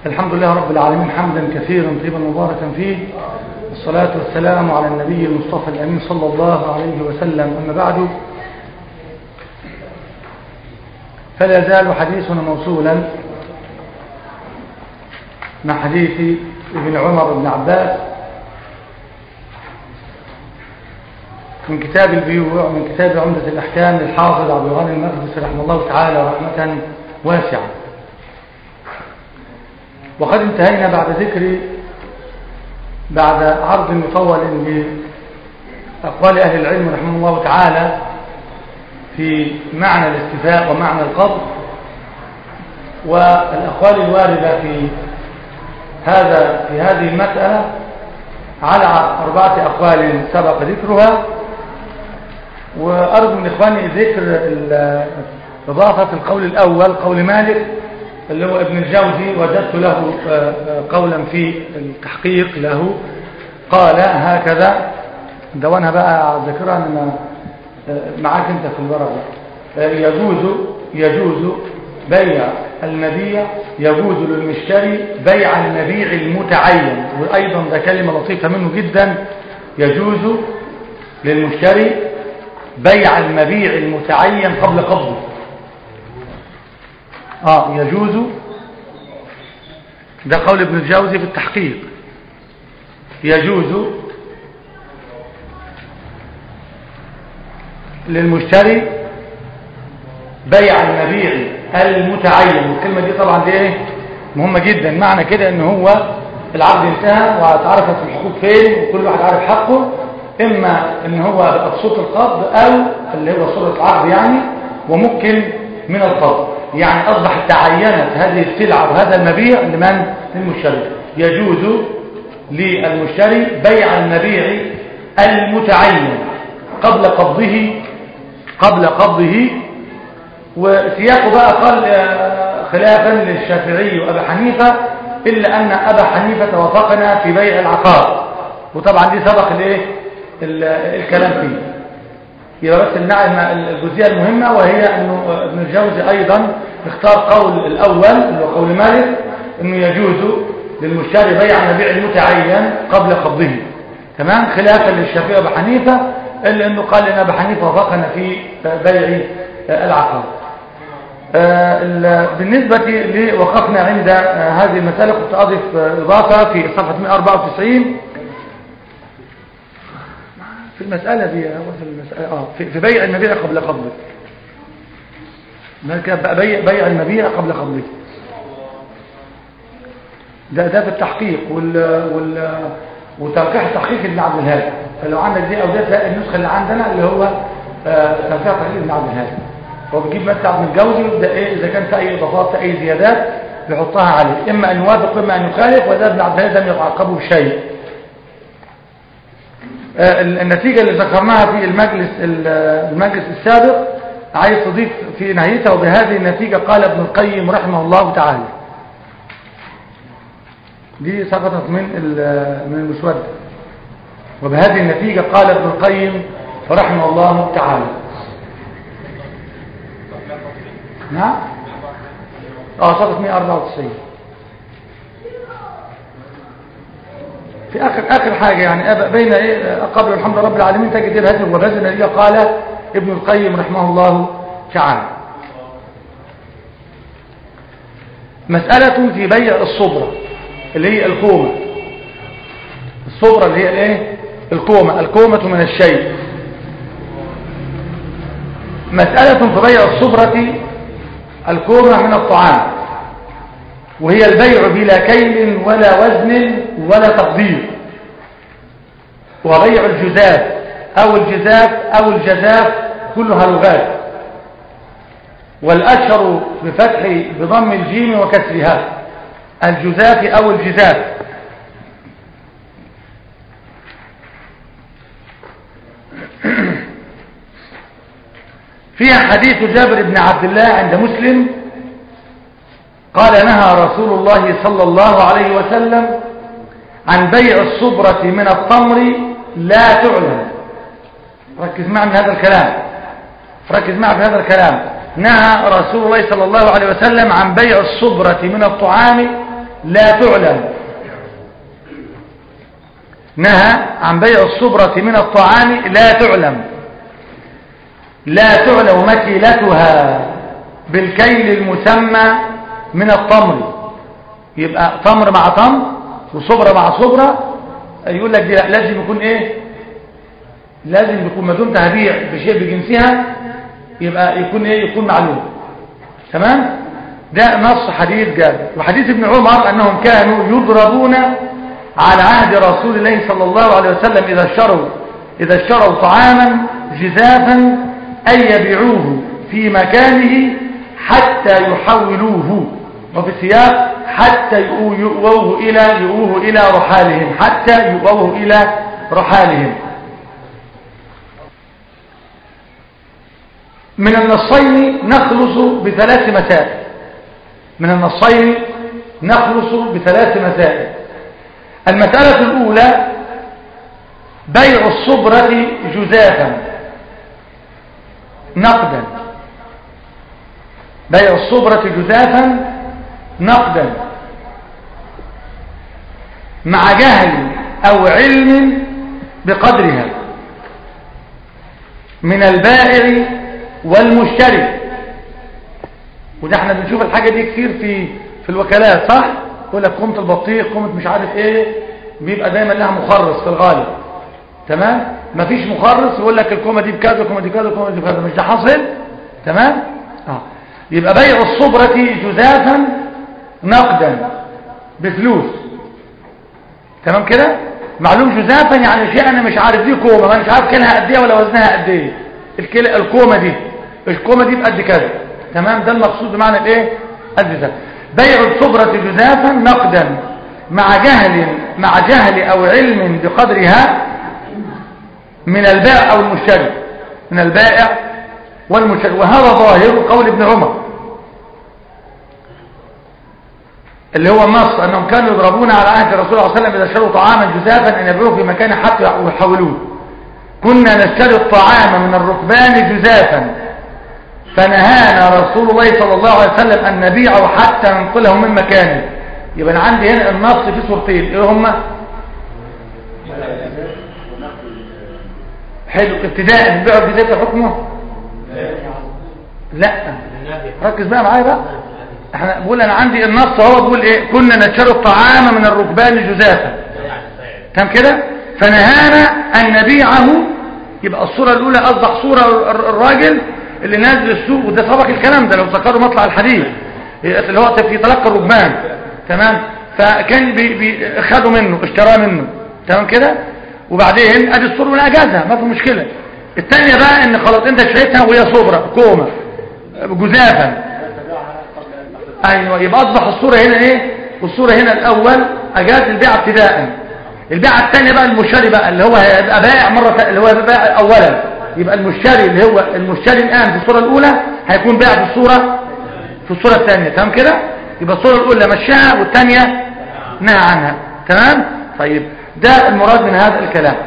الحمد لله رب العالمين حمدا كثيرا طيبا مباركا فيه والصلاة والسلام على النبي المصطفى الأمين صلى الله عليه وسلم أما بعد فلا يزال حديثنا موصولا مع حديث ابن عمر بن عباس من كتاب البيوع ومن كتاب عمدة الأحكام للحافظ عبد الغني المقدس رحمه الله تعالى رحمة واسعة وقد انتهينا بعد ذكر بعد عرض مطول لأقوال أهل العلم رحمه الله تعالى في معنى الاستفاء ومعنى القبض والأقوال الواردة في هذا في هذه المسألة على أربعة أقوال سبق ذكرها وأرجو من إخواني ذكر إضافة القول الأول قول مالك اللي هو ابن الجوزي وجدت له قولا في التحقيق له قال هكذا دوانها بقى ذكرها أنا معاك انت في الورق يجوز يجوز بيع المبيع يجوز للمشتري بيع المبيع المتعين وأيضا ده كلمة لطيفة منه جدا يجوز للمشتري بيع المبيع المتعين قبل قبضه آه يجوز ده قول ابن الجوزي في التحقيق يجوز للمشتري بيع المبيع المتعين الكلمة دي طبعا دي ايه مهمة جدا معنى كده ان هو العقد انتهى واتعرفت الحقوق فين وكل واحد عارف حقه اما ان هو بصوت القبض او اللي هو صورة العقد يعني وممكن من القبض يعني اصبح تعينت هذه السلعة وهذا المبيع لمن للمشتري يجوز للمشتري بيع المبيع المتعين قبل قبضه قبل قبضه وسياقه بقى قال خلافا للشافعي وأبا حنيفة إلا أن أبا حنيفة وافقنا في بيع العقار وطبعا دي سبق الايه الكلام فيه يبقى بس النعم الجزئيه المهمة وهي أنه ابن الجوزي أيضا اختار قول الأول اللي هو قول مالك أنه يجوز للمشتري بيع المبيع المتعين قبل قبضه تمام خلافا للشافعي وأبا حنيفة إلا أنه قال إن أبا حنيفة وافقنا في بيع العقار بالنسبة لي وقفنا عند هذه المسألة كنت أضيف إضافة في صفحة 194 في المسألة دي في المسألة آه في بيع المبيع قبل قبضه بيع بيع المبيع قبل قبضه ده ده في التحقيق وال وال وترقيح التحقيق ابن عبد الهادي فلو عندك دي او ده النسخه اللي عندنا اللي هو ترقيح التحقيق ابن عبد الهادي هو بيجيب مثل عبد الجوزي ويبدا ايه اذا كان في اي اضافات في اي زيادات بيحطها عليه اما ان يوافق واما ان يخالف وده ابن عبد الهادي لم يتعقبه بشيء النتيجه اللي ذكرناها في المجلس المجلس السابق عايز تضيف في نهايتها وبهذه النتيجه قال ابن القيم رحمه الله تعالى دي سقطت من من المسودة وبهذه النتيجة قال ابن القيم رحمه الله تعالى نعم اه سقط 194 في اخر اخر حاجة يعني بين ايه قبل الحمد لله رب العالمين تجد هذه وبهذه النتيجة قال ابن القيم رحمه الله تعالى مسألة في بيع الصبرة اللي هي الكومة الصبرة اللي هي الايه الكومة الكومة من الشيء مسألة في بيع الصبرة الكومة من الطعام وهي البيع بلا كيل ولا وزن ولا تقدير وبيع الجزاف أو الجزاف أو الجزاف كلها لغات والأشهر بفتح بضم الجيم وكسرها الجزاف أو الجزاف فيها حديث جابر بن عبد الله عند مسلم قال نهى رسول الله صلى الله عليه وسلم عن بيع الصبرة من التمر لا تعلم ركز معي من هذا الكلام ركز معي في هذا الكلام نهى رسول الله صلى الله عليه وسلم عن بيع الصبرة من الطعام لا تعلم نهى عن بيع الصبرة من الطعام لا تعلم لا تعلم مكيلتها بالكيل المسمى من التمر يبقى تمر مع تمر وصبرة مع صبرة يقول لك دي لازم يكون ايه لازم يكون ما دمت هبيع بشيء بجنسها يبقى يكون ايه يكون معلوم تمام ده نص حديث جابر وحديث ابن عمر انهم كانوا يضربون على عهد رسول الله صلى الله عليه وسلم اذا اشتروا اذا اشتروا طعاما جزافا أن يبيعوه في مكانه حتى يحولوه وفي السياق حتى يؤوه إلى يؤوه إلى رحالهم حتى يؤوه إلى رحالهم من النصين نخلص بثلاث مسائل من النصين نخلص بثلاث مسائل المسألة الأولى بيع الصبرة جزافا نقدا بيع الصبرة جزافا نقدا مع جهل أو علم بقدرها من البائع والمشتري وده احنا بنشوف الحاجة دي كتير في في الوكالات صح يقول لك قومة البطيخ قومة مش عارف ايه بيبقى دايما لها مخرص في الغالب تمام مفيش مخرص يقول لك الكومه دي بكذا الكومه دي كذا الكومه دي بكذا مش ده حاصل تمام اه يبقى بيع الصبرة جزافا نقدا بفلوس تمام كده معلوم جزافا يعني شيء انا مش عارف دي كومه ما مش عارف كيلها قد ايه ولا وزنها قد ايه الكيل الكومه دي الكومه دي بقد كذا تمام ده المقصود بمعنى الايه الجزاف بيع الصبرة جزافا نقدا مع جهل مع جهل او علم بقدرها من البائع او المشتري من البائع والمشتري وهذا ظاهر قول ابن عمر اللي هو النص انهم كانوا يضربون على عهد الرسول صلى الله عليه وسلم اذا اشتروا طعاما جزافا ان يبيعوه في مكان حتى يحولوه كنا نشتري الطعام من الركبان جزافا فنهانا رسول الله صلى الله عليه وسلم ان نبيعه حتى ننقله من مكانه يبقى انا عندي هنا النص في صورتين ايه هما حلو ابتداء البيع ابتداء حكمه لا ركز بقى معايا بقى احنا بقول انا عندي النص هو بيقول ايه كنا نشتري الطعام من الركبان جزافا تمام كده فنهانا ان نبيعه يبقى الصوره الاولى اصبح صوره الراجل اللي نازل السوق وده سبق الكلام ده لو ذكروا مطلع الحديث اللي هو في تلقى الركبان تمام فكان بي بي خدوا منه اشتراه منه تمام كده وبعدين ادي الصوره من اجازها ما في مشكله الثانيه بقى ان خلاص انت شريتها وهي صبره كومه جزافا ايوه يبقى اصبح الصوره هنا ايه والصوره هنا الاول اجاز البيع ابتداء البيعه الثانيه بقى المشتري بقى اللي هو هيبقى بائع مره اللي هو بائع اولا يبقى المشتري اللي هو المشتري الان في الصوره الاولى هيكون بائع في الصوره في الصوره الثانيه تمام كده يبقى الصوره الاولى مشاها والثانيه نهى عنها تمام طيب ده المراد من هذا الكلام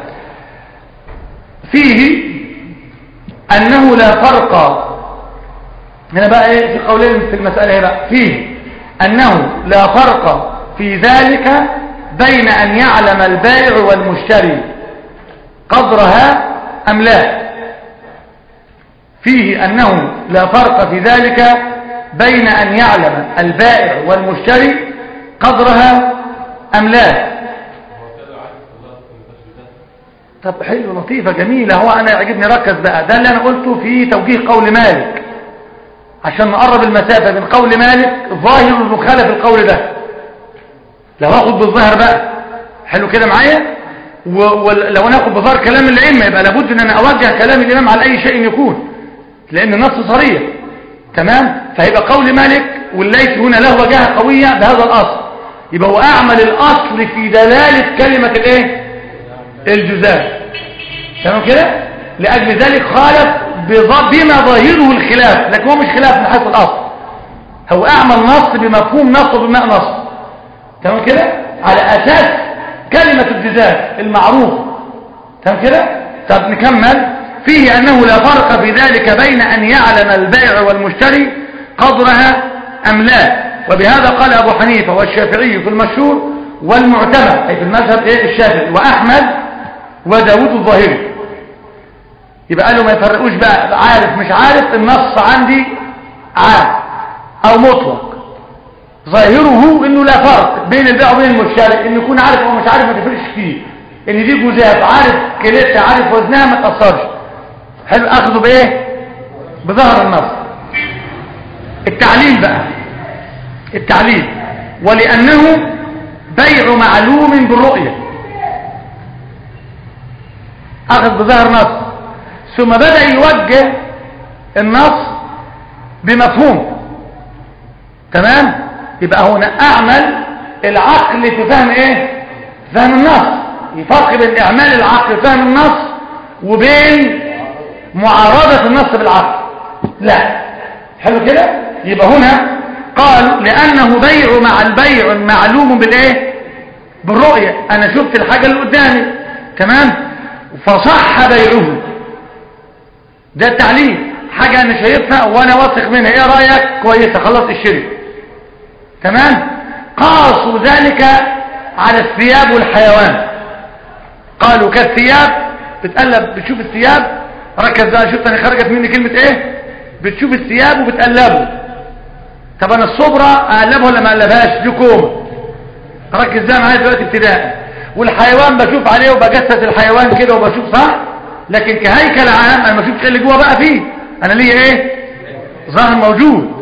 فيه أنه لا فرق هنا بقى ايه في قولين في المسألة هنا بقى فيه أنه لا فرق في ذلك بين أن يعلم البائع والمشتري قدرها أم لا فيه أنه لا فرق في ذلك بين أن يعلم البائع والمشتري قدرها أم لا طب حلو لطيفة جميلة هو أنا يعجبني ركز بقى ده اللي أنا قلته في توجيه قول مالك عشان نقرب المسافة بين قول مالك ظاهر المخالف القول ده لو هاخد بالظاهر بقى حلو كده معايا ولو انا اخد بظاهر كلام الائمه يبقى لابد ان انا اوجه كلام الامام على اي شيء يكون لان النص صريح تمام فهيبقى قول مالك والليث هنا له وجهه قويه بهذا الاصل يبقى هو اعمل الاصل في دلاله كلمه الايه الجزاء تمام كده لاجل ذلك خالف بما ظاهره الخلاف لكن هو مش خلاف من حيث الاصل هو اعمل نص بمفهوم نص وبماء نص تمام كده على اساس كلمة الجزاء المعروف تمام كده طب نكمل فيه انه لا فرق في ذلك بين ان يعلم البائع والمشتري قدرها ام لا وبهذا قال أبو حنيفة والشافعي في المشهور والمعتمد أي في المذهب إيه الشافعي وأحمد وداود الظاهري يبقى قالوا ما يفرقوش بقى عارف مش عارف النص عندي عام أو مطلق ظاهره انه لا فرق بين البيع وبين المشتري انه يكون عارف او مش عارف ما تفرقش فيه ان دي جزاف عارف كليتها عارف وزنها ما تاثرش حلو اخذه بايه بظهر النص التعليل بقى التعليل ولانه بيع معلوم بالرؤيه اخذ بظهر نص ثم بدا يوجه النص بمفهوم تمام يبقى هنا اعمل العقل في فهم ايه فهم النص يفرق بين اعمال العقل في فهم النص وبين معارضة النص بالعقل لا حلو كده يبقى هنا قال لانه بيع مع البيع معلوم بالايه بالرؤية انا شفت الحاجة اللي قدامي تمام فصح بيعه ده التعليل حاجة انا شايفها وانا واثق منها ايه رأيك كويسة خلص الشرك تمام قاسوا ذلك على الثياب والحيوان قالوا كالثياب بتقلب بتشوف الثياب ركز بقى شفت انا خرجت مني كلمة ايه بتشوف الثياب وبتقلبه طب انا الصبرة اقلبها ولا ما اقلبهاش دي كومة ركز ده معايا دلوقتي ابتداء والحيوان بشوف عليه وبجسس الحيوان كده وبشوف صح لكن كهيكل عام انا ما شفتش اللي جوه بقى فيه انا ليا ايه ظاهر موجود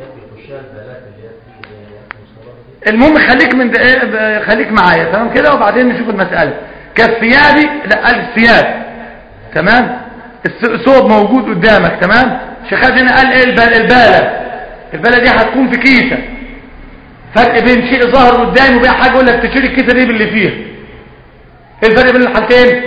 المهم خليك من ده خليك معايا تمام كده وبعدين نشوف المسألة كالثياب لا قال الثياب تمام الثوب موجود قدامك تمام شيخات هنا قال ايه البالة البالة دي هتكون في كيسة فرق بين شيء ظاهر قدامي وبين حاجة يقول لك تشيل الكيسة دي باللي فيها ايه الفرق بين الحالتين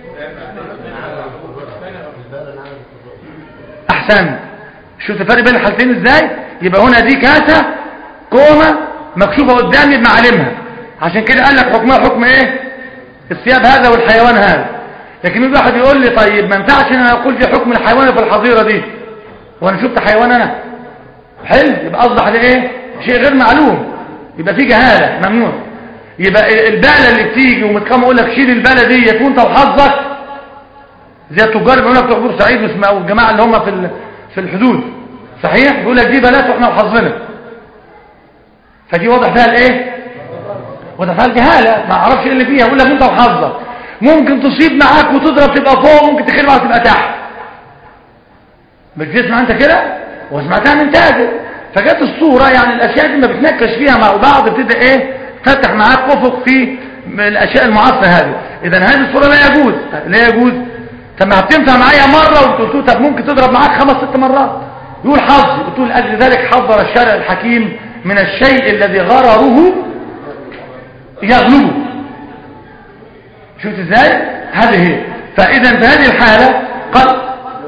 احسن شوف الفرق بين الحالتين ازاي يبقى هنا دي كاسة كومة مكشوفة قدامي بمعالمها عشان كده قال لك حكمها حكم ايه الثياب هذا والحيوان هذا لكن يجي واحد يقول لي طيب ما ينفعش ان انا اقول دي حكم الحيوان في الحظيرة دي وانا شفت حيوان انا حلو يبقى اصبح ده ايه شيء غير معلوم يبقى في جهالة ممنوع يبقى البالة اللي بتيجي ومتقام اقول لك شيل البالة دي يكون انت وحظك زي التجار بيقول لك بتوع سعيد والجماعة اللي هم في في الحدود صحيح بيقول لك دي بلاش واحنا وحظنا فدي واضح فيها الايه واضح فيها الجهاله ما اعرفش ايه اللي فيها يقول لك انت وحظك ممكن تصيب معاك وتضرب تبقى فوق ممكن تخيل معاك تبقى تحت مش بتسمع انت كده وسمعتها من تاجر فجت الصوره يعني الاشياء دي ما بتناقش فيها مع بعض بتبدا ايه تفتح معاك افق في الاشياء المعاصره هذه اذا هذه الصوره لا يجوز لا يجوز طب ما هتنفع معايا مره وقلت له طب ممكن تضرب معاك خمس ست مرات يقول حظي قلت له لاجل ذلك حذر الشارع الحكيم من الشيء الذي غرره يغلبه شفت ازاي هذه هي فاذا في هذه الحالة قال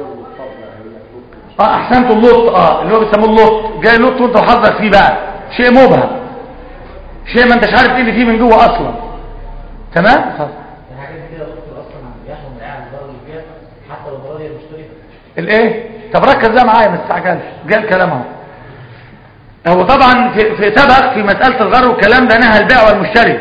اه احسنت اللط اه اللي هو بيسموه اللط جاي اللط وانت وحظك فيه بقى شيء مبهم شيء ما انتش عارف ايه اللي فيه من جوه اصلا تمام الحاجات دي كده دكتور اصلا يحرم العيال الضرر اللي فيها حتى لو الضرر هي مشتركه الايه طب ركز ده معايا ما تستعجلش جاء الكلام اهو هو طبعا في, في سبق في مسألة الغر والكلام ده نهى البيع والمشتري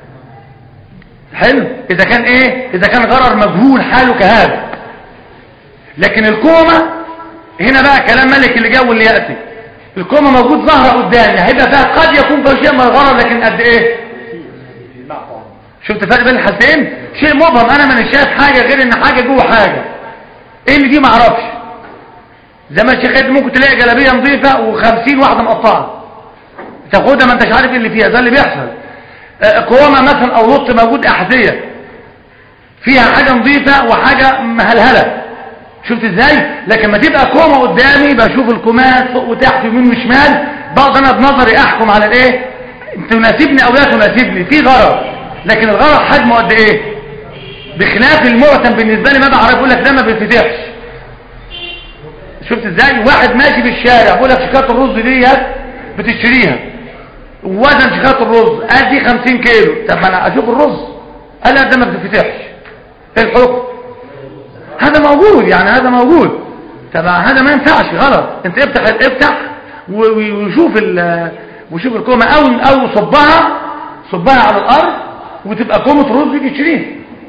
حلو اذا كان ايه اذا كان غرر مجهول حاله كهذا لكن الكومة هنا بقى كلام ملك اللي جاء واللي يأتي الكومة موجود ظاهرة قدامي هيبقى فيها قد يكون فيها شيء من الغرر لكن قد ايه شفت فرق بين الحالتين شيء مبهم انا مانيش شايف حاجة غير ان حاجة جوه حاجة ايه اللي دي معرفش زي ما الشيخ ممكن تلاقي جلابيه نظيفه و50 واحده مقطعه تاخدها ما انتش عارف ايه اللي فيها ده اللي بيحصل قوامه مثلا او لط موجود احذيه فيها حاجه نظيفه وحاجه مهلهله شفت ازاي لكن ما تبقى كومه قدامي بشوف الكومات فوق وتحت يمين وشمال بقدر انا بنظري احكم على الايه تناسبني او لا تناسبني في غرض لكن الغرض حجمه قد ايه بخلاف المعتم بالنسبه لي ما بعرف اقول لك ده ما بيتفتحش شفت ازاي واحد ماشي في الشارع بيقول لك شكاره الرز ديت بتشتريها وزن شكاره الرز ادي 50 كيلو طب ما انا اشوف الرز قال لا ده ما بتفتحش ايه الحكم هذا موجود يعني هذا موجود طب هذا ما ينفعش غلط انت افتح افتح وشوف وشوف الكومة او او صبها صبها على الارض وتبقى كومة رز يجي تشيليها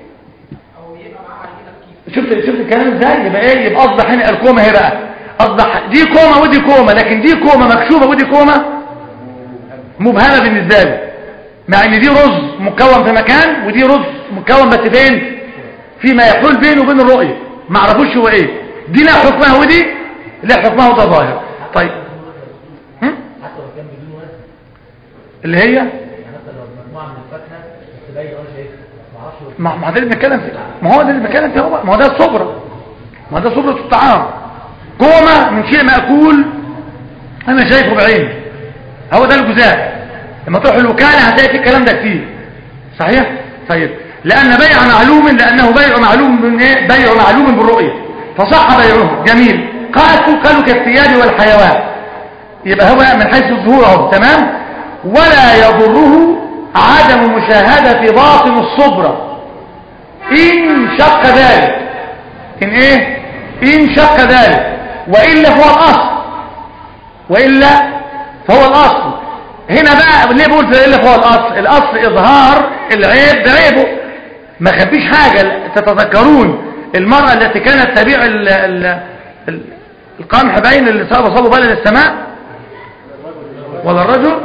شفت شفت الكلام ازاي يبقى ايه يبقى اصبح هنا الكومة اهي بقى اصبح دي كومة ودي كومة لكن دي كومة مكشوفة ودي كومة مبهمة بالنسبة لي مع ان دي رز مكون في مكان ودي رز مكون بس فين فيما يحول بينه وبين الرؤية ما اعرفوش هو ايه دي لا حكمها ودي لا حكمها وده ظاهر طيب هم؟ حتى لو كان بدون وزن اللي هي يعني مثلا لو مجموعه من الفاكهه بس باين انا شايفها ما اعرفش هو ما ما ده اللي بنتكلم فيه ما هو ده اللي بنتكلم فيه هو ما هو ده الصبرة ما هو ده صبرة الطعام كومة من شيء مأكول انا شايفه بعيني هو ده الجزاء لما تروح الوكالة هتلاقي في الكلام ده كتير صحيح طيب لأن بيع معلوم لأنه بيع معلوم من إيه؟ بيع معلوم بالرؤية فصح بيعه جميل قالوا قالوا كالثياب والحيوان يبقى هو من حيث الظهور اهو تمام ولا يضره عدم مشاهدة باطن الصبرة إن شق ذلك إن إيه إن شق ذلك وإلا فهو الأصل وإلا فهو الأصل هنا بقى ليه بقول إلا فهو الأصل الأصل إظهار العيب بعيبه ما خبيش حاجة تتذكرون المرأة التي كانت تبيع ال ال ال القمح بين اللي صابوا صابوا بلد السماء ولا الرجل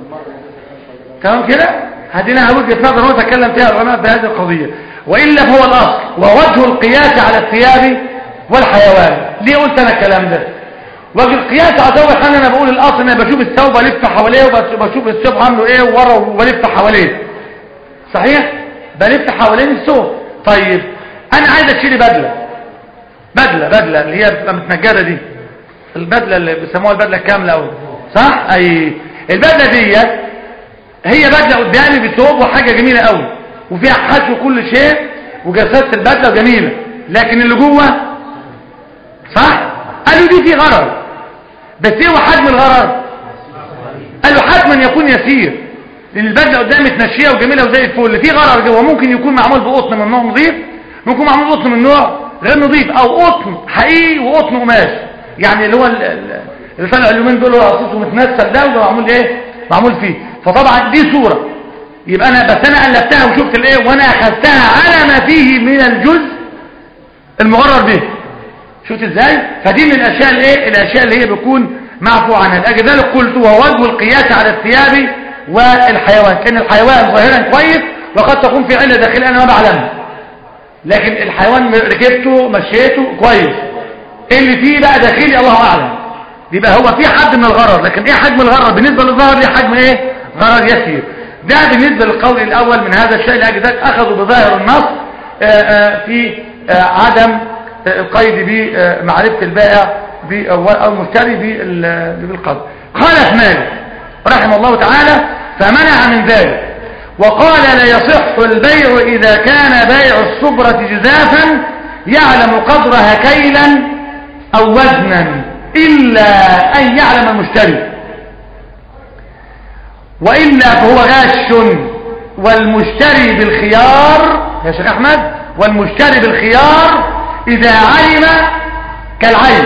تمام كده هدينا وجهة نظر ونتكلم فيها العلماء بهذه القضية وإلا فهو الأصل ووجه القياس على الثياب والحيوان ليه قلت أنا الكلام ده وجه القياس على ثوب حال أنا بقول الأصل أنا بشوف الثوب ألف حواليه وبشوف الثوب عامله إيه وورا وبلف حواليه صحيح بلف حوالين الثوب طيب أنا عايز أشتري بدلة بدلة بدلة اللي هي بتبقى متنجرة دي البدلة اللي بيسموها البدلة الكاملة أوي صح أي البدلة دي هي بدلة قدامي بثوب وحاجة جميلة قوي وفيها حشو كل شيء وجسدت البدلة جميلة لكن اللي جوه صح قالوا دي في غرر بس ايه هو حجم الغرر قالوا حجما يكون يسير لان البدلة قدامي تنشيه وجميلة وزي الفل في غرر جوه ممكن يكون معمول بقطن من نوع نظيف ممكن يكون معمول بقطن من نوع غير نظيف او قطن حقيقي وقطن قماش يعني اللي هو ال- ال- اللي طالع اليومين دول هو قصيصه متنسل ده وده معمول ايه معمول فيه فطبعا دي صورة يبقى انا بس انا قلبتها وشفت الايه وانا اخذتها على ما فيه من الجزء المغرر به شفت ازاي فدي من الاشياء الايه الاشياء اللي هي بتكون معفو عنها لاجل ذلك قلت وهو وجه القياس على الثياب والحيوان كان الحيوان ظاهرا كويس وقد تكون في عله داخليه انا ما بعلمها لكن الحيوان ركبته مشيته كويس إيه اللي فيه بقى داخلي الله اعلم يبقى هو في حد من الغرر لكن ايه حجم الغرر بالنسبه للظاهر ليه حجم ايه غرر يسير ده بالنسبه للقول الاول من هذا الشيء لاجل ذلك اخذوا بظاهر النص آآ آآ في آآ عدم القيد بمعرفه البائع ب- او أو المشتري بال- بالقبض قال مالك رحمه الله تعالى فمنع من ذلك وقال لا يصح البيع إذا كان بيع الصبرة جزافا يعلم قدرها كيلا أو وزنا إلا أن يعلم المشتري وإلا فهو غاش والمشتري بالخيار يا شيخ أحمد والمشتري بالخيار إذا علم كالعيب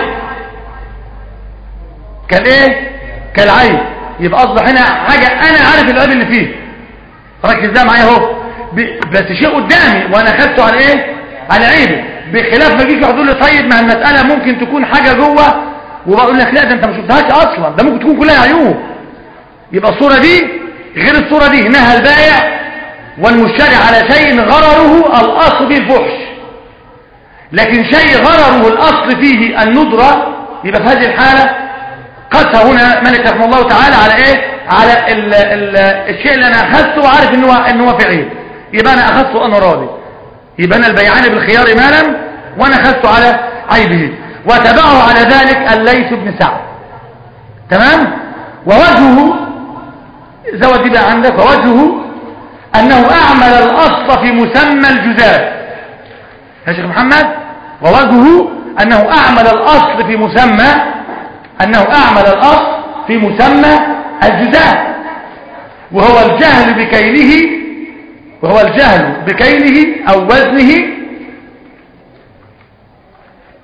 كالايه كالعيب يبقى أصبح هنا حاجة أنا عارف العيب اللي فيه ركز ده معايا اهو ب- بس شيء قدامي وانا خدته على ايه على عيبه بخلاف ما يجيش واحد يقول لي طيب ما المساله ممكن تكون حاجه جوه وبقول لك لا ده انت ما شفتهاش اصلا ده ممكن تكون كلها عيوب يبقى الصوره دي غير الصوره دي نهى البائع والمشتري على شيء غرره الاصل فيه الفحش لكن شيء غرره الاصل فيه الندره يبقى في هذه الحاله قسى هنا ملك رحمه الله تعالى على ايه على ال ال الشيء اللي انا اخذته وعارف ان هو ان هو في عيب يبقى انا اخذته انا راضي يبقى انا البيعان بالخيار مالا وانا اخذته على عيبه وتبعه على ذلك الليث بن سعد تمام ووجهه زود دي بقى عندك ووجهه انه اعمل الاصل في مسمى الجزاف يا شيخ محمد ووجهه انه اعمل الاصل في مسمى انه اعمل الاصل في مسمى الجزاء وهو الجهل بكيله وهو الجهل بكيله او وزنه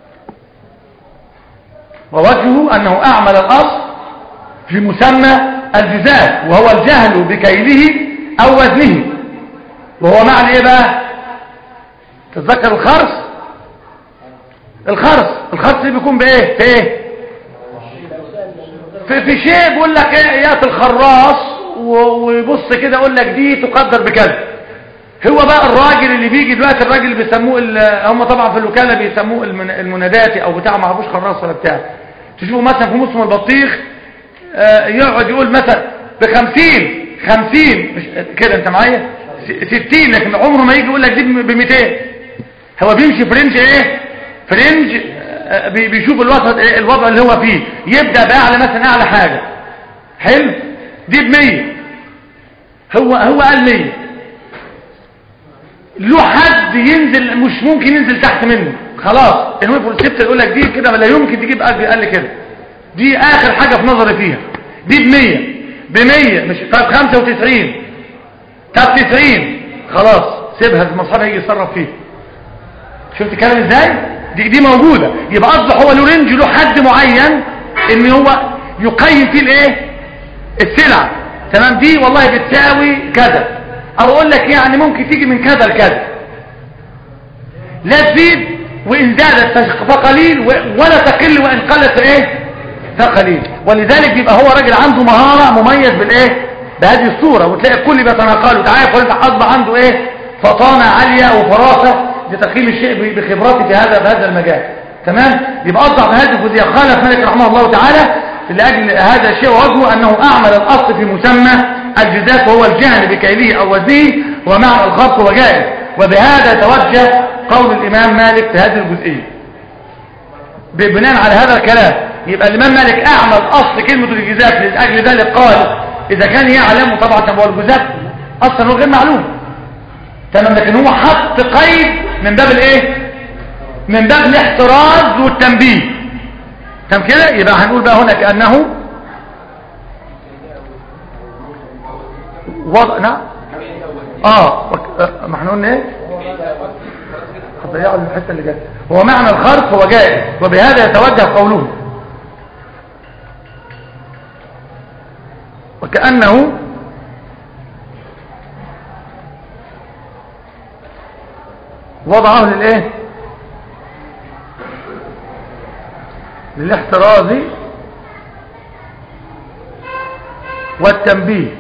ووجهه انه اعمل الاصل في مسمى الجزاف وهو الجهل بكيله او وزنه وهو معنى ايه بقى تتذكر الخرص الخرص الخرص اللي بيكون بايه في ايه في, في شيء بيقول لك ايه ياتي الخراص و- ويبص كده يقول لك دي تقدر بكذا هو بقى الراجل اللي بيجي دلوقتي الراجل اللي بيسموه ال- هم طبعا في الوكاله بيسموه المن- المناداتي او بتاع ما اعرفوش خراص ولا بتاع تشوفوا مثلا في موسم البطيخ آه، يقعد يقول مثلا بخمسين خمسين مش كده انت معايا س- ستين لكن عمره ما يجي يقول لك دي بميتين هو بيمشي فرنج ايه فرنج آه، بي- بيشوف الوسط ايه الوضع اللي هو فيه يبدأ بأعلى مثلا أعلى حاجة حلو دي بمية هو هو قال مية له حد ينزل مش ممكن ينزل تحت منه خلاص المهم الست يقول لك دي كده لا يمكن تجيب اقل أقل كده دي اخر حاجة في نظري فيها دي بمية بمية مش طب خمسة وتسعين طب تسعين خلاص سيبها المصحف يجي يتصرف فيه شفت كلام ازاي دي, دي موجودة يبقى اصبح هو له رينج له حد معين ان هو يقيم فيه الايه السلع تمام دي والله بتساوي كذا او اقول لك يعني ممكن تيجي من كذا لكذا لا تزيد وان زادت فقليل و- ولا تقل وان قلت ايه فقليل ولذلك بيبقى هو راجل عنده مهارة مميز بالايه بهذه الصورة وتلاقي الكل بيتناقله تعالى فلان اصبح عنده ايه فطانة عالية وفراسة لتقييم الشيء ب- بخبراته في هذا في هذا المجال تمام يبقى اصبح بهذه الجزئية خالف مالك رحمه الله تعالى لأجل هذا الشيء ووجهه أنه أعمل الأصل في مسمى الجزاف وهو الجهل بكيله أو وزنه ومعنى الخلق وجائز وبهذا توجه قول الإمام مالك في هذه الجزئية بناء على هذا الكلام يبقى الإمام مالك أعمل أصل كلمة الجزاف لأجل ذلك قال إذا كان يعلم طبعا طب هو الجزاف أصلا هو غير معلوم تمام لكن هو حط قيد من باب الايه من باب الاحتراز والتنبيه تمام كده يبقى هنقول بقى هنا كأنه وضع نعم اه وك- آه، ما احنا قلنا ايه هتضيعوا الحته اللي جايه هو معنى الخرق هو جائز وبهذا يتوجه قوله وكأنه وضعه للايه للاحتراز والتنبيه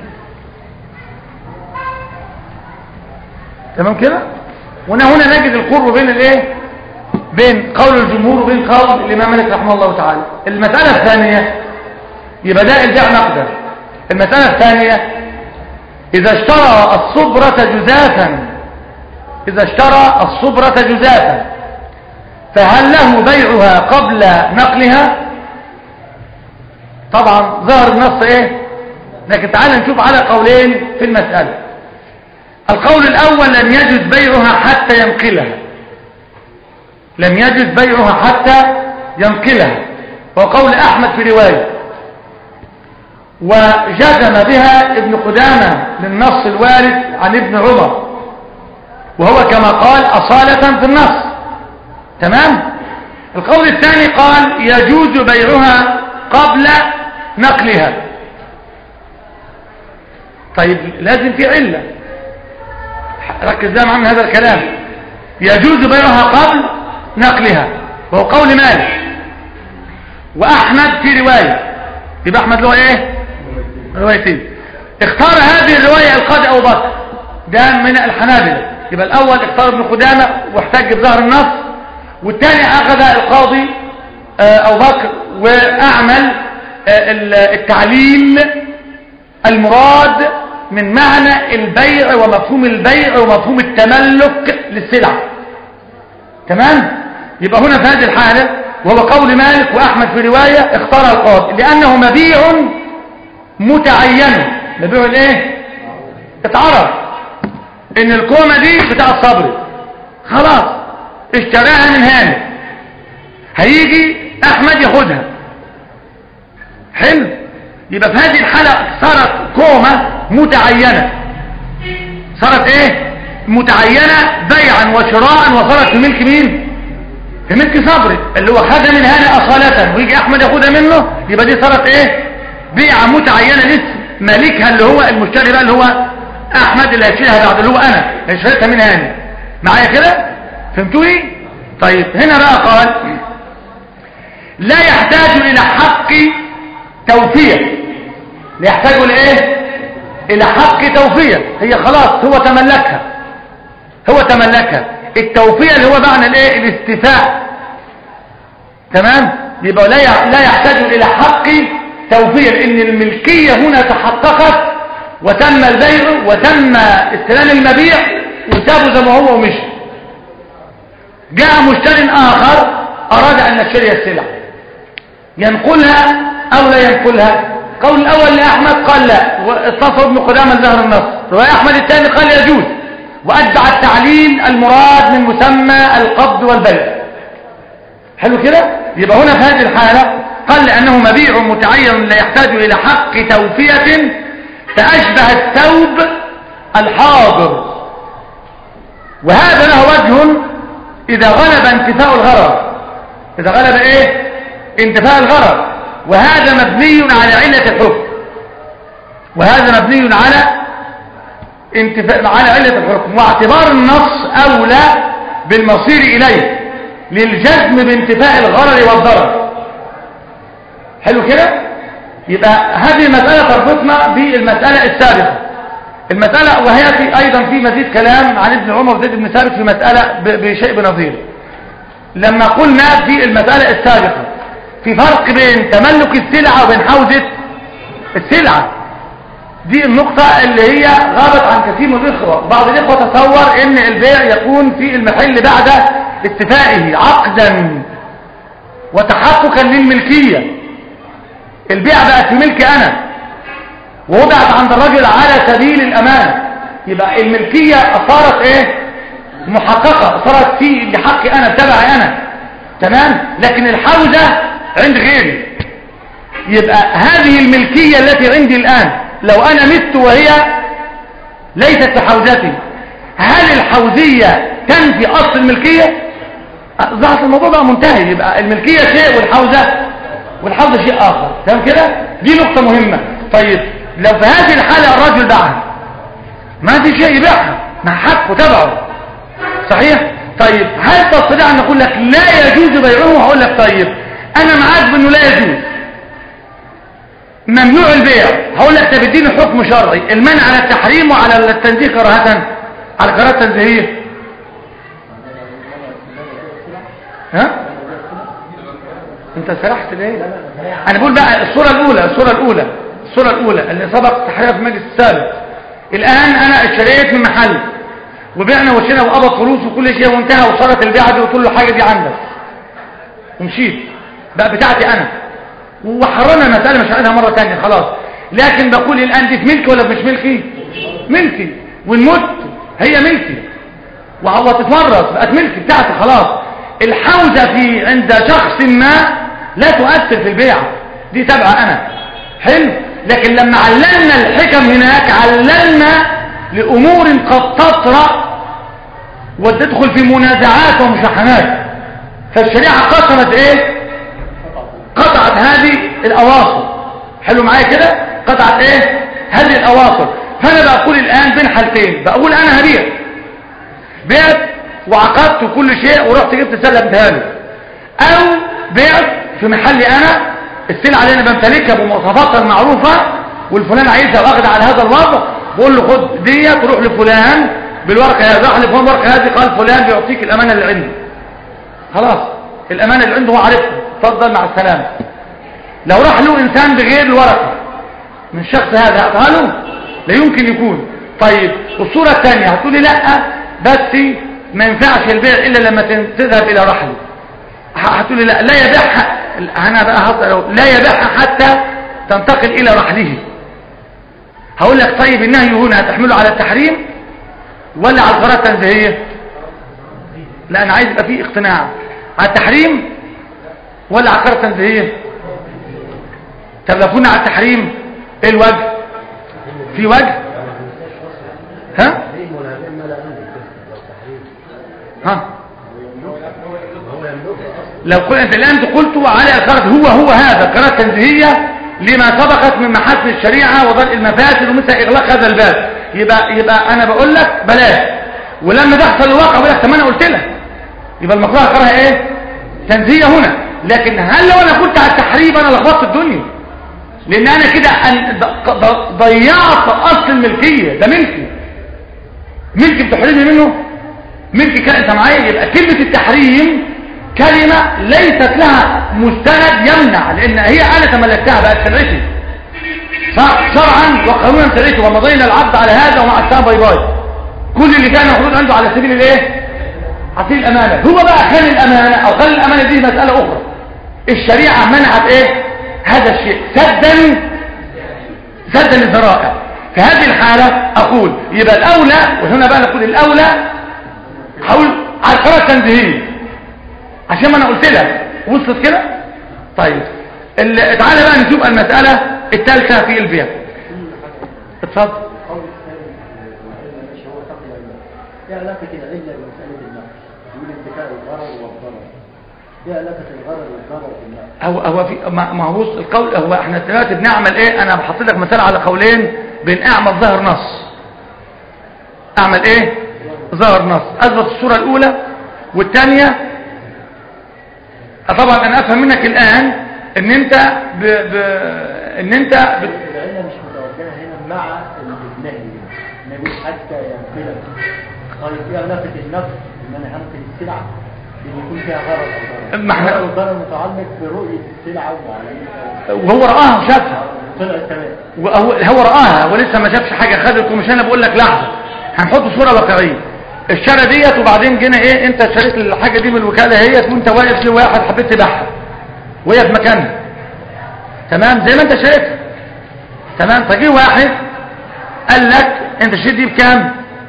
تمام كده وهنا هنا نجد القرب بين الايه بين قول الجمهور وبين قول الامام مالك رحمه الله تعالى المساله الثانيه يبقى ده البيع نقدا المساله الثانيه اذا اشترى الصبرة جزافا اذا اشترى الصبرة جزافا فهل له بيعها قبل نقلها طبعا ظهر النص ايه لكن تعال نشوف على قولين في المسألة القول الأول لم يجوز بيعها حتى ينقلها لم يجوز بيعها حتى ينقلها وقول أحمد في رواية وجزم بها ابن قدامة للنص الوارد عن ابن عمر وهو كما قال أصالة في النص تمام القول الثاني قال يجوز بيعها قبل نقلها طيب لازم في علة ركز ده معنا هذا الكلام يجوز بيعها قبل نقلها وهو قول مالك وأحمد في رواية يبقى أحمد له ايه روايتين اختار هذه الرواية القاضي أبو بكر ده من الحنابلة يبقى الأول اختار ابن قدامة واحتج بظهر النص والثاني أخذ القاضي آه، أبو بكر وأعمل آه، ال- التعليل المراد من معنى البيع ومفهوم البيع ومفهوم التملك للسلع تمام يبقى هنا في هذه الحالة وهو قول مالك وأحمد في رواية اختار القاضي لأنه مبيع متعين مبيع الايه اتعرف ان الكومة دي بتاع الصبري خلاص اشتراها من هاني هيجي احمد ياخدها حلو يبقى في هذه الحالة صارت كومة متعينة صارت ايه متعينة بيعا وشراء وصارت في ملك مين في ملك صبري اللي هو خدها من هاني اصالة ويجي احمد ياخدها منه يبقى دي صارت ايه بيعة متعينة لسه مالكها اللي هو المشتري بقى اللي هو احمد اللي هيشيلها بعد اللي هو انا هيشيلها من هاني معايا كده فهمتوني طيب هنا بقى قال لا يحتاج الى حق توفيه لا يحتاج لايه الى حق توفيه هي خلاص هو تملكها هو تملكها التوفيه اللي هو معنى الايه الاستيفاء تمام يبقى لا يع- لا يحتاج الى حق توفيه لان الملكيه هنا تحققت وتم البيع وتم استلام المبيع وسابه زي ما هو ومشي جاء مشتر اخر اراد ان يشتري السلع ينقلها او لا ينقلها قول الاول لاحمد قال لا واتصل ابن قدامه ظهر النص روايه احمد الثاني قال يجوز واتبع التعليل المراد من مسمى القبض والبيع حلو كده يبقى هنا في هذه الحالة قال لأنه مبيع متعين لا يحتاج إلى حق توفية فأشبه الثوب الحاضر وهذا له وجه إذا غلب انتفاء الغرض إذا غلب إيه انتفاء الغرض وهذا مبني على علة الحكم وهذا مبني على انتفاء على علة الحكم واعتبار النص أولى بالمصير إليه للجزم بانتفاء الغرر والضرر حلو كده يبقى هذه المسألة تربطنا بالمسألة السابقة المسألة وهي في أيضا في مزيد كلام عن ابن عمر وزيد بن ثابت في مسألة ب- بشيء بنظير لما قلنا في المسألة السابقة في فرق بين تملك السلعة وبين حوزة السلعة دي النقطة اللي هي غابت عن كثير من الإخوة بعض الإخوة تصور ان البيع يكون في المحل بعد اتفائه عقدا وتحققا للملكية البيع بقى في ملكي أنا ووضعت عند الرجل على سبيل الأمانة يبقى الملكية صارت ايه محققة صارت في لحقي أنا تبعي أنا تمام لكن الحوزة عند غيري يبقى هذه الملكية التي عندي الآن لو أنا مت وهي ليست في حوزتي هل الحوزية تنفي أصل الملكية ظهر الموضوع بقى منتهي يبقى الملكية شيء والحوزة والحوزة شيء آخر تمام كده دي نقطة مهمة طيب لو في هذه الحالة الرجل باعها ما في شيء يبيعها مع حقه تبعه صحيح طيب هل تستطيع أن نقول لك لا يجوز بيعه هقول لك طيب أنا معاك بأنه لا يجوز ممنوع البيع هقول لك تبديني حكم شرعي المنع على التحريم وعلى التنزيه كراهة على قرارات تنزيهية ها انت سرحت ليه انا بقول بقى الصورة الاولى الصورة الاولى الصورة الاولى اللي سبق تحريرها في المجلس السابق الان انا اشتريت من محل وبعنا وشينا وقبض فلوس وكل شيء وانتهى وصارت البيعه دي وقلت له حاجه دي عندك ومشيت بقى بتاعتي انا وحررنا المسألة مش هعيدها مرة تانية خلاص لكن بقول الآن دي في ملكي ولا مش ملكي ملكي والمت هي ملكي وهو تتورث بقت ملكي بتاعتي خلاص الحوزة في عند شخص ما لا تؤثر في البيع دي تبع أنا حلو لكن لما عللنا الحكم هناك عللنا لأمور قد تطرأ وتدخل في منازعات ومشاحنات فالشريعة قسمت ايه قطعت هذه الاواصر حلو معايا كده قطعت ايه هذه الاواصر فانا بقول الان بين حالتين بقول انا هبيع بعت وعقدت كل شيء ورحت جبت سله اديها له او بعت في محلي انا السلعه اللي انا بمتلكها بمواصفاتها المعروفه والفلان عايزها واخد على هذا الوضع بقول له خد ديت تروح لفلان بالورقه هذه راح لفلان الورقه هذه قال فلان بيعطيك الامانه اللي عنده خلاص الامانه اللي عنده هو عارفها اتفضل مع السلامه لو راح له انسان بغير الورقه من الشخص هذا هاتها له لا يمكن يكون طيب الصوره الثانيه هتقولي لا بس ما ينفعش البيع الا لما تذهب الى رحله هتقولي لا لا يبيعها انا بقى هطلع لا يبيعها حتى تنتقل الى رحله هقول لك طيب النهي هنا هتحمله على التحريم ولا على القرارة التنزيهية لا انا عايز يبقى فيه اقتناع على التحريم ولا على القرارة التنزيهية طب لو كنا على التحريم ايه الوجه في وجه ها ها لو قلت انت الان قلت على القرارة هو هو هذا القرارة التنزيهية لما سبقت من محاسن الشريعة وضرء المفاسد ومثل إغلاق هذا الباب يبقى, يبقى أنا بقول لك بلاش ولما تحصل الواقع بقول لك طب ما أنا قلت لك يبقى المكروه أقرها إيه تنزية هنا لكن هل لو أنا قلت على التحريم أنا لخبطت الدنيا لأن أنا كده أن- ض- ض- ضيعت أصل الملكية ده ملكي ملك بتحرمي منه ملك كان انت معايا يبقى كلمة التحريم كلمة ليست لها مستند يمنع لان هي انا تملكتها بقت سرعتي صح شرعا وقانونا سرعتي ومضينا العبد على هذا ومع السلامه باي باي كل اللي كان المفروض عنده على سبيل الايه على سبيل الامانه هو بقى خان الامانه او خان الامانه دي مساله اخرى الشريعه منعت ايه هذا الشيء سدا سدا للذرائع في هذه الحالة أقول يبقى الأولى وهنا بقى نقول الأولى حول على القرار التنزيهية عشان ما أنا قلت لك وصلت كده طيب ال- تعالى بقى نشوف المسألة الثالثة في البيع اتفضل قول الثاني العلة مش هو تقي العلة ايه علاقة العلة بمسألة النقص يقول انتفاء الغرض والضرر ايه علاقة الغرض والضرر بالنقص هو هو في ما ما هو بص القول هو احنا دلوقتي بنعمل ايه انا بحط لك مثال على قولين بنعمل ظاهر نص اعمل ايه ظاهر نص اثبت الصورة الاولى والثانية طبعا انا افهم منك الان ان انت ب... ب... ان انت ب... العلة مش متوجهة هنا مع النهي ما يقول حتى ينقلب طيب ايه علاقة النقص ان انا هنقل السلعة ان يكون فيها غرض او ضرر ما احنا- الغرض والضرر متعلق برؤية السلعة ومعالجتها وهو رآها وشافها طلعت تمام وهو هو رآها ولسه ما شافش حاجة خد الكوميشن انا بقول لك لحظة هنحط صورة واقعية الشارع ديت وبعدين جينا ايه انت شريت الحاجة دي من الوكالة هي وانت واقف لواحد حبيت تبيعها وهي في مكانها تمام زي ما انت شايفها تمام فجي واحد قال لك انت شريت دي بكام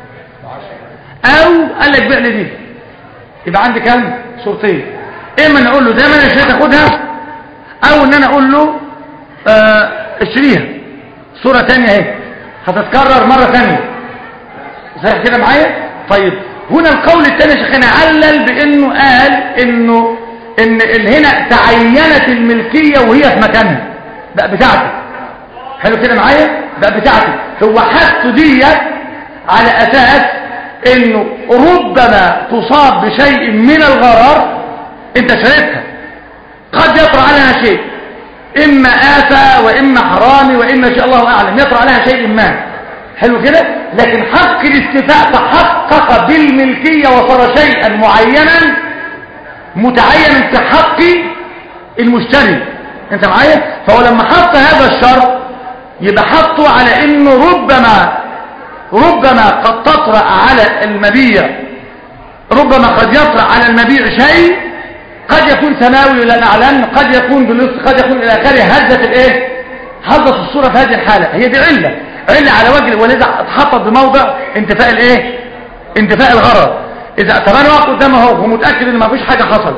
او قال لك بيع لي دي يبقى عندي كام صورتين اما ان اقول له زي ما انا شريت اخدها او ان انا اقول له آه، اشتريها صورة تانية اهي هتتكرر مرة تانية صحيح كده معايا طيب هنا القول الثاني يا شيخنا علل بانه قال انه ان ال- هنا تعينت الملكية وهي في مكانها بقى بتاعتي حلو كده معايا بقى بتاعتي هو حاجته ديت على اساس انه ربما تصاب بشيء من الغرر انت شريتها قد يطرأ عليها شيء إما آفة وإما حرامي وإما شيء الله أعلم يطرأ عليها شيء ما حلو كده لكن حق الاستيفاء تحقق بالملكية وصار شيئا معينا متعينا في حق المشتري انت معايا فهو لما حط هذا الشرط يبقى حطه على انه ربما ربما قد تطرأ على المبيع ربما قد يطرأ على المبيع شيء قد يكون سماوي ولا نعلم قد يكون بالنص قد يكون الى اخره هزت الايه هزت الصوره في هذه الحاله هي دي عله عله على وجه ولذا اتحطت بموضع انتفاء الايه انتفاء الغرض اذا طب انا واقف قدامه اهو ومتاكد ان ما فيش حاجه حصلت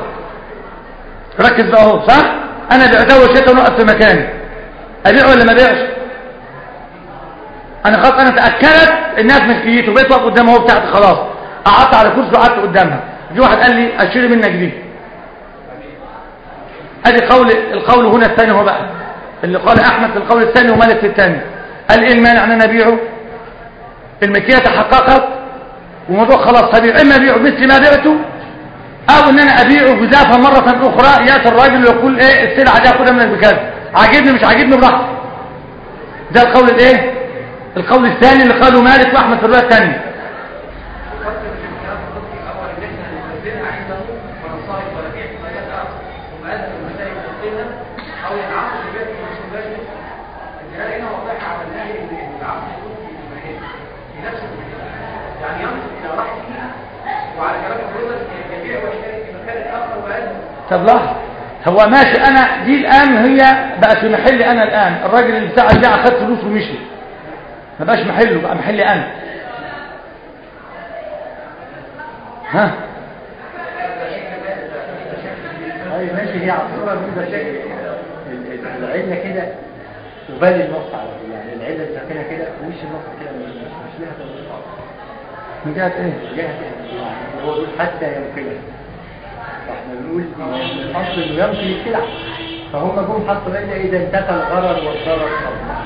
ركز بقى اهو صح انا بعته وشيته ونقف في مكاني ابيع ولا ما ابيعش انا خلاص انا تاكدت الناس ملكيته بقيت واقف قدامه اهو بتاعتي خلاص قعدت على كرسي وقعدت قدامها جه واحد قال لي اشتري منك دي ادي قول القول هنا الثاني هو بقى اللي قال احمد في القول الثاني ومالك في الثاني قال ايه المانع ان انا ابيعه الملكيه تحققت وموضوع خلاص هبيع اما ابيعه مثل ما بعته او ان انا ابيعه جزافا مره اخرى ياتي الراجل ويقول ايه السلعه دي اخدها منك بكذا عاجبني مش عاجبني براحتي ده القول الايه القول الثاني اللي قاله مالك واحمد في الروايه الثانيه طب لحظه هو ماشي انا دي الان هي بقت في محلي انا الان الراجل اللي بتاع البيع خد فلوس ومشي ما بقاش محله بقى محلي انا ها طيب ماشي هي عصورة بالنسبة العلة كده وبالي النص على طول يعني العلة الساكنة كده وش النص كده مش مش مش ليها توضيح من جهه ايه جهة يعني هو بيقول حتى ينقلها فاحنا بنقول إن الاصل انه ينقل السلع فهم جم حطوا إلا إذا انتفى الغرر والضرر طبعا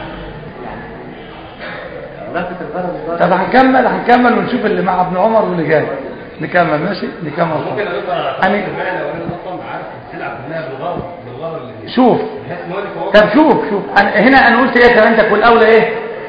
علاقة الغرر والضرر طب هنكمل هنكمل ونشوف اللي مع ابن عمر واللي جاي نكمل ماشي نكمل ممكن خالص. اقدر على يعني- المعنى لو انا اصلا عارف السلعه كلها بالغرض بالغرض اللي فيها شوف بحيث ان هو اللي فوق طب شوف شوف أنا هنا انا قلت ايه كلامتك والاولى ايه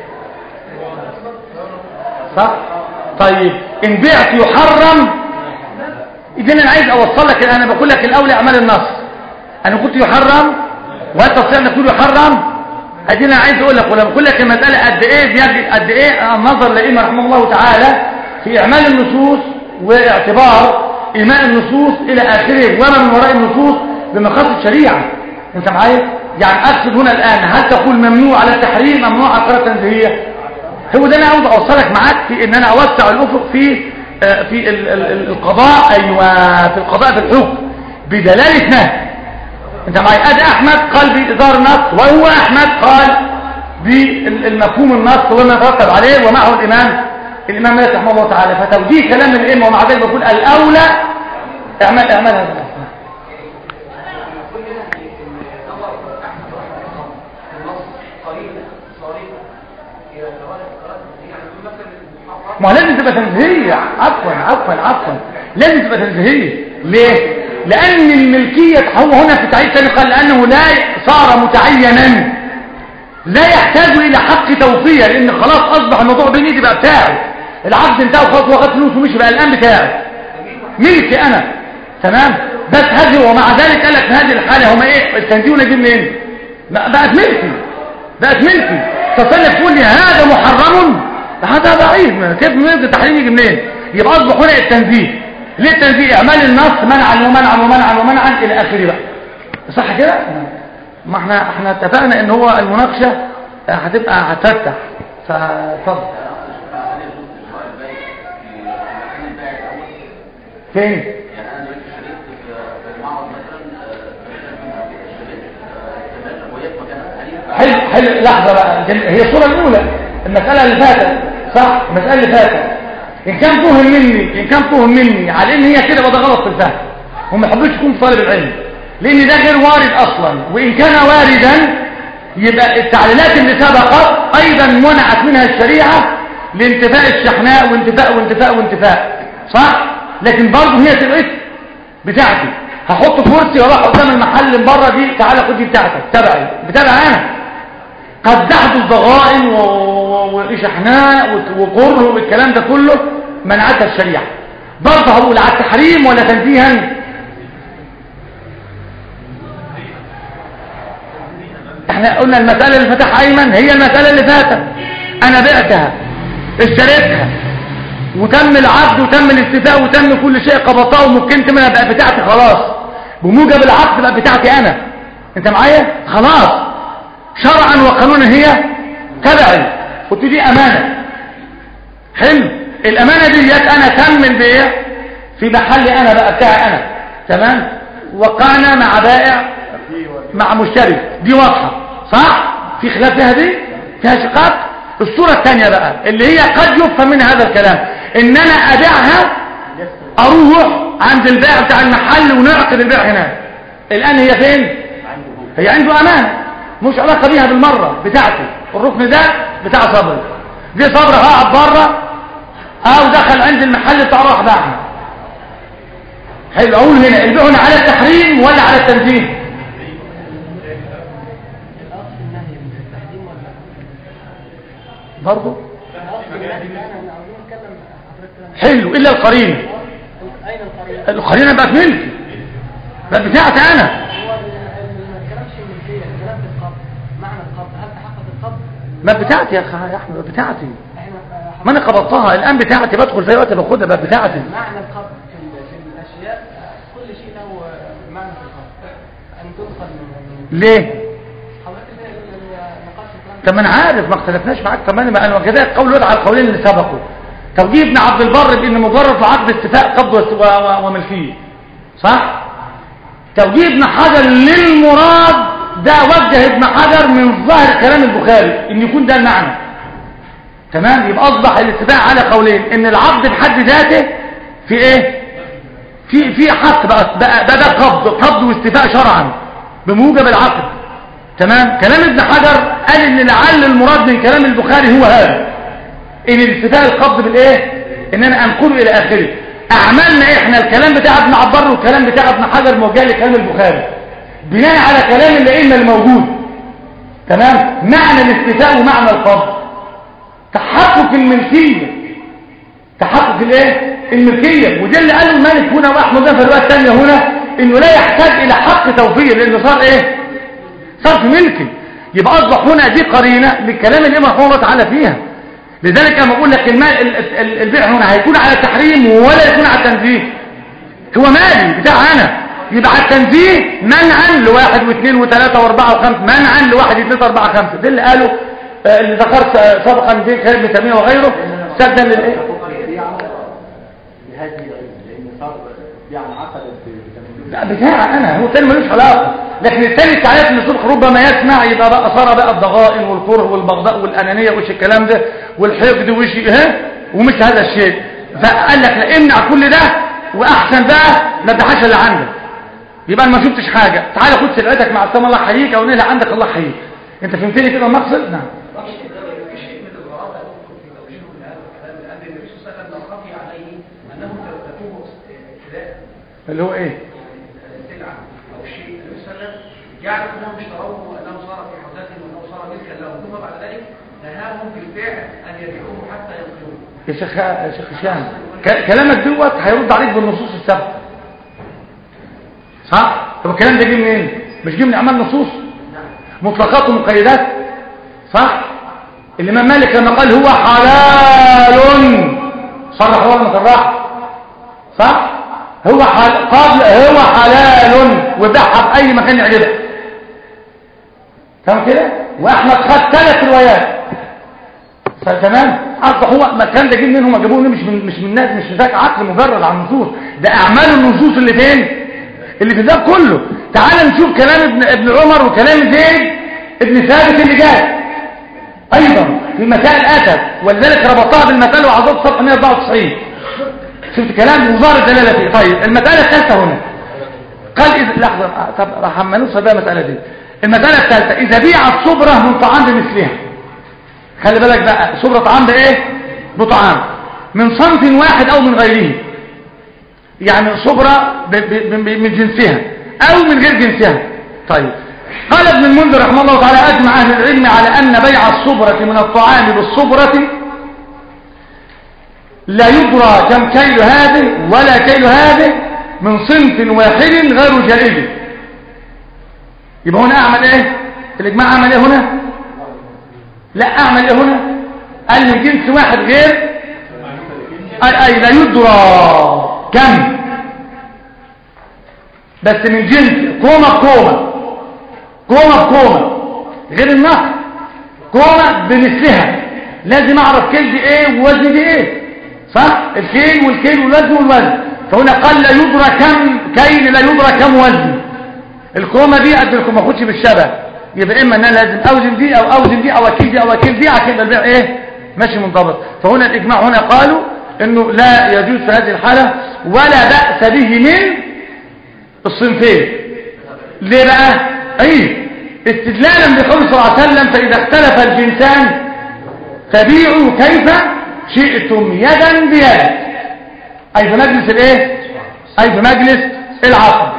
صح طيب ان بعت يحرم اذا انا عايز اوصل لك انا بقول لك الاولى اعمال النص انا قلت يحرم وانت تستطيع انك تقول يحرم ادي انا عايز اقول لك ولما بقول لك المساله قد ايه بيجي قد ايه النظر لائمه رحمه الله تعالى في اعمال النصوص واعتبار ايماء النصوص الى اخره وما من وراء النصوص بمقاصد الشريعه انت معايا يعني اقصد هنا الان هل تقول ممنوع على التحريم ممنوع على القراءه التنزيهيه هو ده انا عاوز اوصلك معاك في ان انا اوسع الافق في آه، في ال- ال- ال- القضاء ايوه في القضاء في الحكم بدلاله نهي انت معايا ادي احمد قال باصدار النص وهو احمد قال بالمفهوم النص وما يترتب عليه ومعه الامام الامام مالك رحمه الله تعالى فتوجيه كلام الائمه ومع ذلك بقول الاولى اعمال اعمال هذا النص ما هو لازم تبقى تنزيهية عفوا عفوا عفوا لازم تبقى تنزيهية ليه؟ لأن الملكية هو هنا في تعريف ثاني قال لأنه لا صار متعينا لا يحتاج إلى حق توفية لأن خلاص أصبح الموضوع بين إيدي بقى بتاعي العقد انتهى وخلاص واخد فلوس ومشي بقى الآن بتاعي ملكي أنا تمام بس هذه ومع ذلك قال لك في هذه الحالة هما إيه التنزيه ونجيب منين؟ بقى- بقت ملكي بقت ملكي تصلي تقول لي هذا محرم هذا ضعيف كيف ممكن التحريم يجي منين يبقى اصبح هنا التنزيه ليه التنزيه اعمال النص منعا ومنعا ومنعا ومنعا الى اخره بقى صح كده ما احنا احنا اتفقنا ان هو المناقشه هتبقى هتفتح فاتفضل فين يعني انا دلوقتي شريت في في المعرض مثلا آه، شريت آه، ثلاجه وهي في مكانها هل ينفع حلو حلو لحظة بقى جم- هي الصورة الأولى المسألة اللي فاتت صح المسألة اللي فاتت إن كان فهم مني إن كان فهم مني على إن هي كده يبقى ده غلط في الفهم وما يحبوش يكون في طالب العلم لأن ده غير وارد أصلا وإن كان واردا يبقى التعليلات اللي سبقت أيضا منعت منها الشريعة لانتفاء الشحناء وانتفاء وانتفاء وانتفاء صح لكن برضه هي تبقى بتاعتي هحط كرسي واروح قدام المحل من بره دي تعالى خد دي بتاعتك تبعي بتابع انا قد تحدث ضغائن و- و- وشحناء وت- وكره والكلام ده كله منعتها الشريعه برضه هقول على التحريم ولا تنزيها احنا قلنا المسألة اللي فتح ايمن هي المسألة اللي فاتت انا بعتها اشتريتها وتم العقد وتم الاتفاق وتم كل شيء قبضتها ومكنت منها بقى بتاعتي خلاص بموجب العقد بقى بتاعتي انا انت معايا خلاص شرعا وقانونا هي تبعي قلت دي امانه حلو الامانه ديت انا تمن بايه في محلي انا بقى بتاعي انا تمام وقعنا مع بائع مع مشتري دي واضحه صح في خلاف فيها دي فيها شقاق الصوره الثانيه بقى اللي هي قد يفهم منها هذا الكلام ان انا ابيعها اروح عند البائع بتاع المحل ونعقد البيع هناك الان هي فين هي عنده امانه مش علاقه بيها بالمره بتاعتي الركن ده بتاع صبري دي صبري هقعد بره او دخل عند المحل بتاع راح باعها حلو اقول هنا البيع هنا على التحريم ولا على التنزيه الاصل النهي من التحريم ولا برضه الاصل النهي انا عاوزين نتكلم حضرتك كده. حلو الا القرينه اين القرينه القرينه بقت ملكي بقت بتاعتي انا هو ال- ال- ما الكلامش ملكيه الكلام في القبض معنى القبض هل تحقق القبض ما بتاعتي يا اخي يا احمد بتاعتي احنا آه، ما انا قبضتها الان بتاعتي بدخل في أي وقت باخدها بقت بتاعتي معنى القبض في, ال- في الاشياء آه، كل شيء له آه، معنى في القبض ان تدخل من من- ليه حضرتك كده ال- ال- نقاش الكلام طب ما انا عارف ما اختلفناش معاك طب ما انا ما انا كذلك قول يدعى القولين اللي سبقوا توجيه ابن عبد البر بان مجرد العقد اتفاق قبض و- و- وملكيه صح توجيه ابن حجر للمراد ده وجه ابن حجر من ظاهر كلام البخاري ان يكون ده المعنى تمام يبقى اصبح الاتفاق على قولين ان العقد بحد ذاته في ايه في في حق بقى بقى ده, ده قبض قبض واستيفاء شرعا بموجب العقد تمام كلام ابن حجر قال ان لعل المراد من كلام البخاري هو هذا ان الالتفاء القبض بالايه ان انا انقله الى اخره اعمالنا احنا الكلام بتاع ابن عبار والكلام بتاع ابن حجر موجه لكلام البخاري بناء على كلام الائمه الموجود تمام معنى الاستيفاء ومعنى القبض تحقق الملكيه تحقق الايه الملكيه وده اللي قاله مالك هنا واحمد في الروايه الثانيه هنا انه لا يحتاج الى حق توفير لانه صار ايه صار في ملكي يبقى اصبح هنا دي قرينه للكلام اللي رحمه الله تعالى فيها لذلك لما اقول لك الماء ال- ال- البيع هنا هيكون على التحريم ولا يكون على التنزيه هو مالي بتاع انا يبقى على التنزيه منعا لواحد واثنين وثلاثة واربعة وخمسة منعا لواحد اثنين ثلاثة اربعة خمسة ده اللي قاله آه، اللي ذكرت آه، سابقا في كلام ابن تيمية وغيره سدا للايه البيعة بهذه العلم لأن صار بيعة عقدت بتملك لا بتاع انا هو الثاني ملوش علاقه لكن الثاني التعريف ان الصدق ربما يسمع يبقى بقى صار بقى الضغائن والكره والبغضاء والانانيه وش الكلام ده والحقد وش ها ومش هذا الشيء فقال لك لا امنع كل ده واحسن بقى ما تدعش اللي عندك يبقى انا ما شفتش حاجه تعالى خد سلعتك مع السلامه الله يحييك او نقلها عندك الله يحييك انت فهمتني كده المقصد نعم اللي هو ايه السلعة أو الشيء النبي صلى الله عليه وسلم يعرف أنهم اشتروه وأنه صار في حوزتهم وأنه صار ملكا لهم ثم بعد ذلك نهاهم بالبيع أن يبيعوه حتى ينقلوه يا شيخ يا شيخ هشام ك- كلامك دوت هيرد عليك بالنصوص السبعه صح طب الكلام ده جه منين مش جه من اعمال نصوص مطلقات ومقيدات صح الامام مالك لما قال هو حلال صرح ولا ما صرح صح هو حل... قبل هو حلال وبيعها باي مكان يعجبك تمام كده واحمد خد ثلاث روايات فتمام اصبح هو مكان ده جه منين هم جابوه منين؟ مش من مش من ناس مش ذاك عقل مجرد عن النصوص ده اعمال النصوص اللي فين اللي في الباب كله تعال نشوف كلام ابن ابن عمر وكلام زيد ابن ثابت اللي جاي ايضا في مسائل اتت ولذلك ربطها بالمساله وعظات صفحه 194 شفت كلام وزار الدلاله فيه طيب المساله الثالثه هنا قال إذا لحظه آه، طب راح هنوصل بقى المساله دي المساله الثالثه اذا بيعت صبره من طعام بمثلها خلي بالك بقى صبرة طعام بايه بطعام من صنف واحد او من غيره يعني صبرة ب- ب- ب- من جنسها او من غير جنسها طيب قال ابن المنذر رحمه الله تعالى اجمع اهل العلم على ان بيع الصبرة من الطعام بالصبرة لا يدرى كم كيل هذه ولا كيل هذه من صنف واحد غير جائز يبقى هنا اعمل ايه الاجماع عمل ايه هنا لا اعمل ايه هنا قال من جنس واحد غير قال اي لا يدرى كم بس من جنس كومة بكومة كومة بكومة غير النقل كومة بمثلها لازم اعرف كيل دي ايه ووزن دي ايه صح الكيل والكيل والوزن والوزن فهنا قال لا يدرى كم كيل لا يدرى كم وزن الكومة دي قد الكومة ما اخدش بالشبه يبقى اما ان انا لازم اوزن دي او اوزن دي او اكيل دي او اكيل دي عشان يبقى البيع ايه ماشي منضبط فهنا الاجماع هنا قالوا انه لا يجوز في هذه الحالة ولا بأس به من الصنفين ليه بقى اي استدلالا بقول صلى الله عليه وسلم فاذا اختلف الجنسان فبيعوا كيف شئتم يدا بيد اي في مجلس الايه اي في مجلس العقد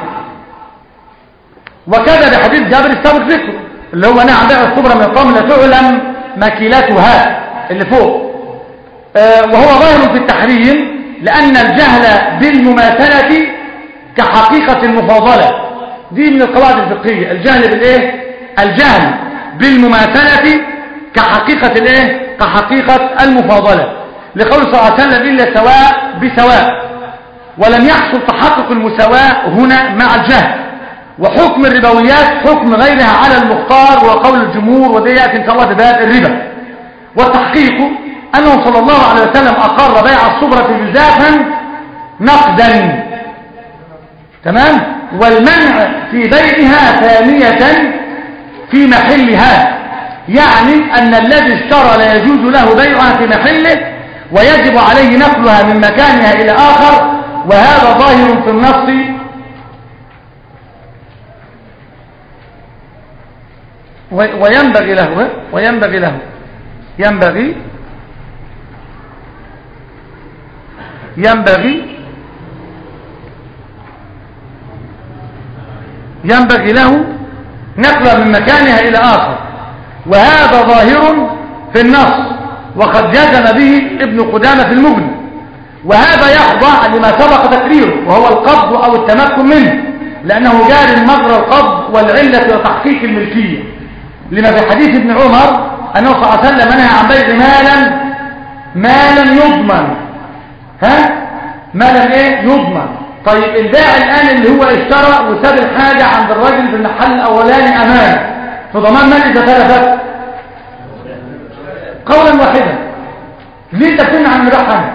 وكذا بحديث جابر السابق ذكره اللي هو نعم بيع الصبرة من الطعام لا تعلم مكيلتها اللي فوق آه وهو ظاهر في التحريم لأن الجهل بالمماثلة كحقيقة المفاضلة دي من القواعد الفقهية الجهل بالايه الجهل بالمماثلة كحقيقة الايه كحقيقة المفاضلة لقول صلى الله عليه وسلم إلا سواء بسواء ولم يحصل تحقق المساواة هنا مع الجهل وحكم الربويات حكم غيرها على المختار وقول الجمهور وده يأتي إن شاء الله بباب الربا والتحقيق أنه صلى الله عليه وسلم أقر بيع الصبرة جزافا نقدا تمام والمنع في بيعها ثانية في محلها يعني أن الذي اشترى لا يجوز له بيعها في محله ويجب عليه نقلها من مكانها إلى آخر وهذا ظاهر في النص و- وينبغي له وينبغي له ينبغي ينبغي ينبغي له نقلا من مكانها إلى آخر وهذا ظاهر في النص وقد جزم به ابن قدامة في المغني وهذا يخضع لما سبق تكريره وهو القبض أو التمكن منه لأنه جار مجرى القبض والعلة وتحقيق الملكية لما في حديث ابن عمر أنه صلى الله عليه وسلم منهى عن بيع مالا مالا يضمن ها مالا ايه يضمن طيب البائع الآن اللي هو اشترى وساب الحاجة عند الراجل في المحل الأولاني أمان في ضمان من إذا تلفت قولا واحدا ليه تكون عن مدحن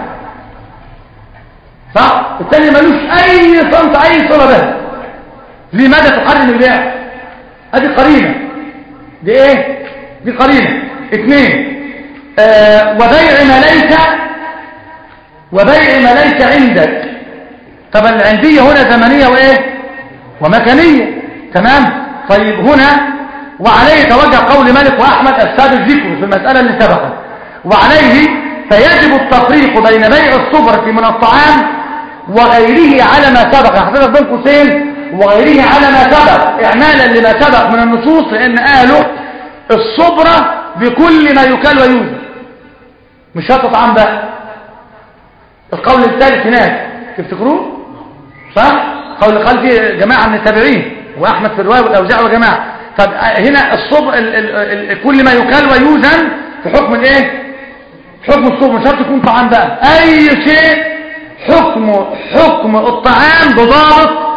صح الثاني ملوش أي صمت أي صلة به لماذا تحرم البيع هذه قرينة دي ايه دي قرينة اثنين آه وبيع ما ليس وبيع ما ليس عندك طبعا العندية هنا زمنية وايه ومكانية تمام طيب هنا وعليه توجه قول مالك واحمد السابق ذكره في المسألة اللي سبقت وعليه فيجب التفريق بين بيع الصبرة من الطعام وغيره على ما سبق حضرتك بين قوسين وغيره على ما سبق اعمالا لما سبق من النصوص لان قالوا الصبرة بكل ما يكال ويوجد مش شرط طعام بقى القول الثالث هناك تفتكروه صح قول قال فيه جماعة من التابعين واحمد في الرواية والاوزاع وجماعة طب هنا الصبر ال ال ال كل ما يكال ويوزن في حكم الايه حكم الصبر مش شرط يكون طعام بقى اي شيء حكم حكم الطعام بضابط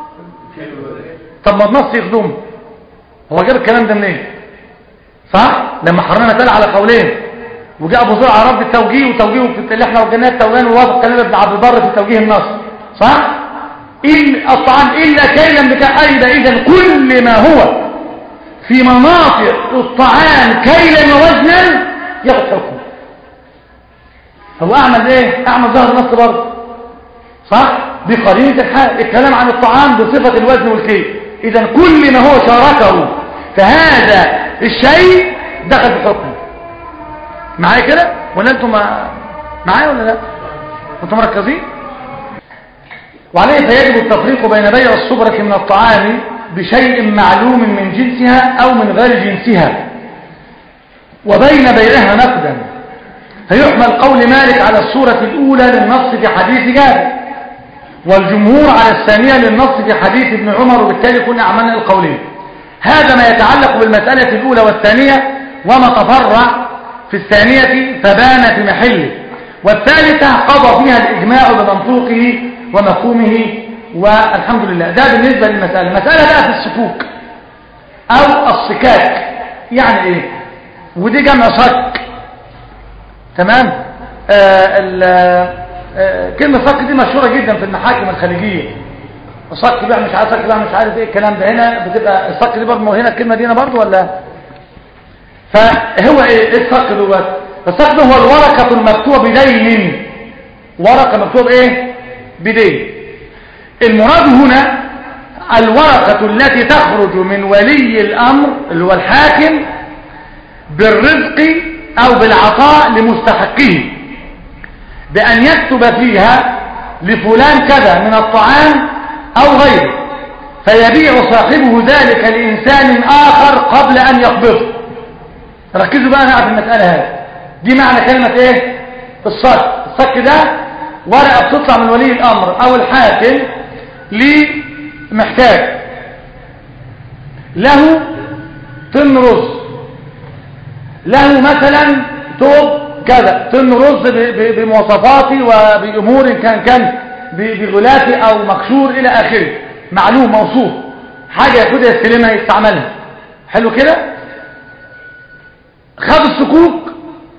طب ما النص يخدمه هو جاب الكلام ده منين صح لما حرمنا تل على قولين وجاء ابو زرع رد التوجيه وتوجيهه في اللي احنا وجدناه التوجيه ووافق كلام ابن عبد البر في توجيه النص صح إن الطعام الا كيلا بكأيدا اذا كل ما هو في مناطق الطعام كيلا ووزنا ياخد حكم هو اعمل ايه اعمل ظهر النص برضه صح بقرينه الحال الكلام عن الطعام بصفه الوزن والكيل اذا كل ما هو شاركه فهذا الشيء دخل في حكمه معايا كده ولا انتم معايا ولا لا انتم مركزين وعليه فيجب التفريق بين بيع الصبرة من الطعام بشيء معلوم من جنسها او من غير جنسها وبين بيعها نقدا فيحمل قول مالك على الصورة الأولى للنص في حديث جابر والجمهور على الثانية للنص في حديث ابن عمر وبالتالي كنا عملنا القولين هذا ما يتعلق بالمسألة الأولى والثانية وما تفرع في الثانية فبان في محله والثالثة قضى فيها الإجماع بمنطوقه ومفهومه والحمد لله ده بالنسبة للمسألة المسألة بقى في السكوك أو الصكاك يعني إيه ودي جمع صك تمام آه آه كلمة صك دي مشهورة جدا في المحاكم الخليجية الصك بقى مش عارف صك بقى مش عارف ايه الكلام ده هنا بتبقى الصك دي برضه هنا الكلمة دي هنا برضه ولا فهو ايه ايه الصك دوت الصك ده هو الورقة المكتوبة بدين ورقة مكتوبة ايه بدين المراد هنا الورقة التي تخرج من ولي الامر اللي هو الحاكم بالرزق او بالعطاء لمستحقه بان يكتب فيها لفلان كذا من الطعام او غيره فيبيع صاحبه ذلك لانسان اخر قبل ان يقبضه ركزوا بقى معي في المسألة هذه دي معنى كلمة ايه الصك الصك ده ورقة بتطلع من ولي الامر او الحاكم لمحتاج له طن رز له مثلا توب كذا طن رز بمواصفاتي وبأمور كان كان بغلافي او مكسور الى اخره معلوم موصوف حاجة ياخدها يستلمها يستعملها حلو كده خد السكوك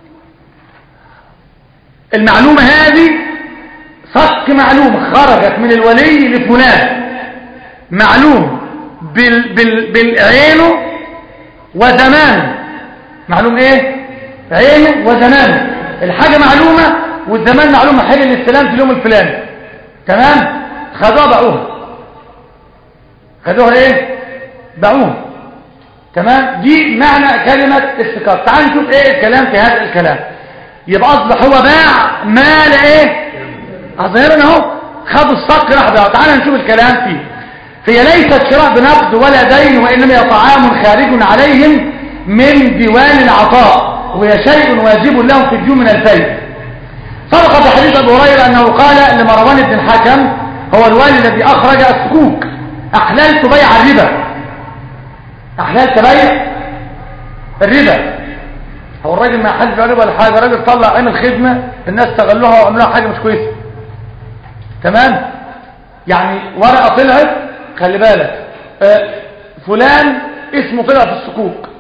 المعلومة هذه صك معلومة خرجت من الولي لفلان معلوم بال بال بالعينه وزمانه معلوم ايه عينه وزمانه الحاجة معلومة والزمان معلومة حل الاستلام في اليوم الفلاني تمام خدوها باعوها خدوها ايه باعوها تمام دي معنى كلمة استكار تعال نشوف ايه الكلام في هذا الكلام يبقى اصبح هو باع مال ايه اظهرنا اهو خد الصك راح بيعه تعال نشوف الكلام فيه هي ليست شراء بنقد ولا دين وانما هي طعام خارج عليهم من ديوان العطاء وهي شيء واجب لهم في الديون من الفيء سبق في حديث ابو هريره انه قال لمروان بن الحكم هو الوالي الذي اخرج السكوك احللت بيع الربا احللت بيع الربا هو الراجل ما حد ربا ولا حاجه الراجل طلع عين الخدمه الناس استغلوها وعملوها حاجه مش كويسه تمام يعني ورقه طلعت خلي بالك آه فلان اسمه طلع في السكوك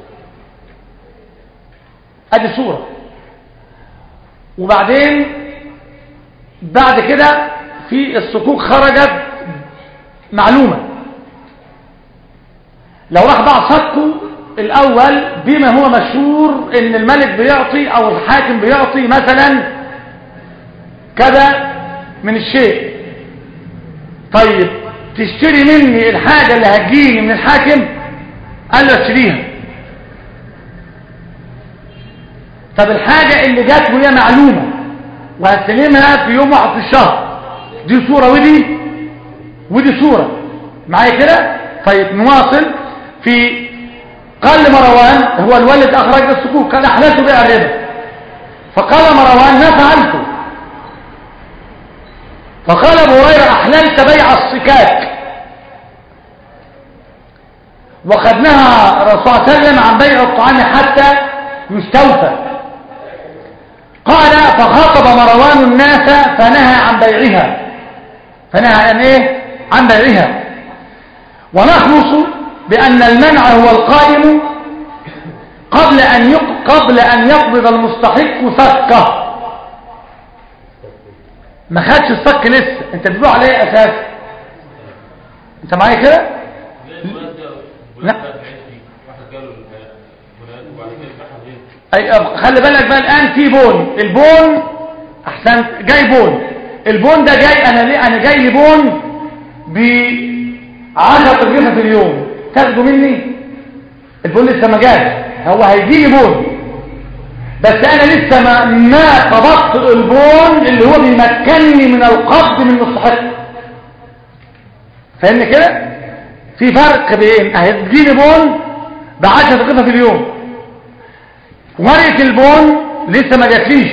ادي صوره وبعدين بعد كده في الصكوك خرجت معلومة لو راح باع صكه الأول بما هو مشهور ان الملك بيعطي او الحاكم بيعطي مثلا كذا من الشيء طيب تشتري مني الحاجة اللي هتجيني من الحاكم قال له اشتريها طب الحاجة اللي جات وهي معلومة وهستلمها في يوم واحد في الشهر دي صورة ودي ودي صورة معايا كده طيب نواصل في قال لمروان هو الولد أخرج السكوك قال أحللت بيع الربا فقال مروان ما فعلته فقال ابو هريره أحللت بيع الصكاك وقد نهى الرسول صلى الله عليه وسلم عن بيع الطعام حتى يستوفى قال فخاطب مروان الناس فنهى عن بيعها فنهى عن ايه عن بيعها ونخلص بأن المنع هو القائم قبل أن يق... قبل أن يقبض المستحق سكه ما خدش الصك لسه انت بتقول على ايه اساس انت معايا كده لا. اي خلي بالك بقى الان في بون البون احسن جاي بون البون ده جاي انا ليه انا جاي لي بون ب 10 ترغيفه في اليوم تاخده مني البون لسه ما جاش هو هيجي لي بون بس انا لسه ما ما قبضت البون اللي هو بيمكنني من القبض من المستحق فاهمني كده في فرق بين هتجيلي بون ب 10 دقيقه في اليوم ورقه البون لسه ما جاتليش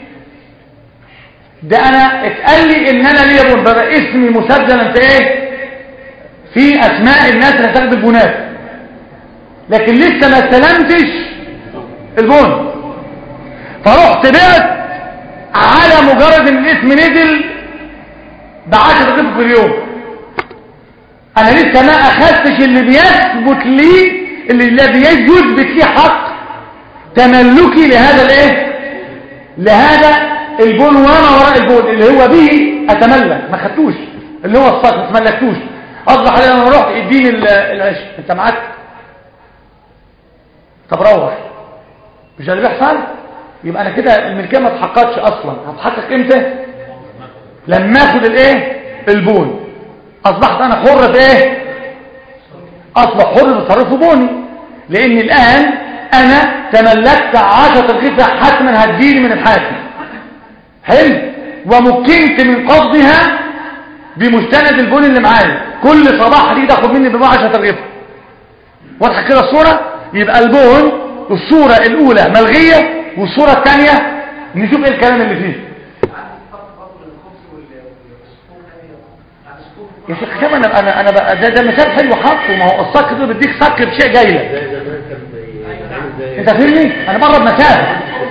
ده انا اتقال لي ان انا ليا بون بقى اسمي مسجلا في ايه في اسماء الناس اللي هتاخد البونات لكن لسه ما استلمتش البون فرحت بعت على مجرد ان الاسم نزل بعشر دقيقة في اليوم انا لسه ما اخذتش اللي بيثبت لي اللي الذي يثبت لي حق تملكي لهذا الايه لهذا البون وانا وراء البون اللي هو به اتملك ما خدتوش اللي هو الصك ما تملكتوش اصبح علي انا رحت اديني العيش انت معاك طب روح مش ده اللي بيحصل يبقى انا كده الملكيه ما اتحققتش اصلا هتحقق امتى لما اخد الايه البون اصبحت انا حر في ايه اصبح حر بتصرف بوني لان الان انا تملكت عشرة الغذاء حتما هتجيلي من الحاكم حلو ومكنت من قبضها بمستند البون اللي معايا كل صباح دي تاخد مني بباع 10 رغيفه واضحه كده الصوره يبقى البون الصوره الاولى ملغيه والصورة الثانية نشوف ايه الكلام اللي فيه يا شيخ كم انا انا انا بقى ده, ده مثال حلو حاطه ما هو الصك ده بيديك صك بشيء جاي لك انت فاهمني انا بره بمثال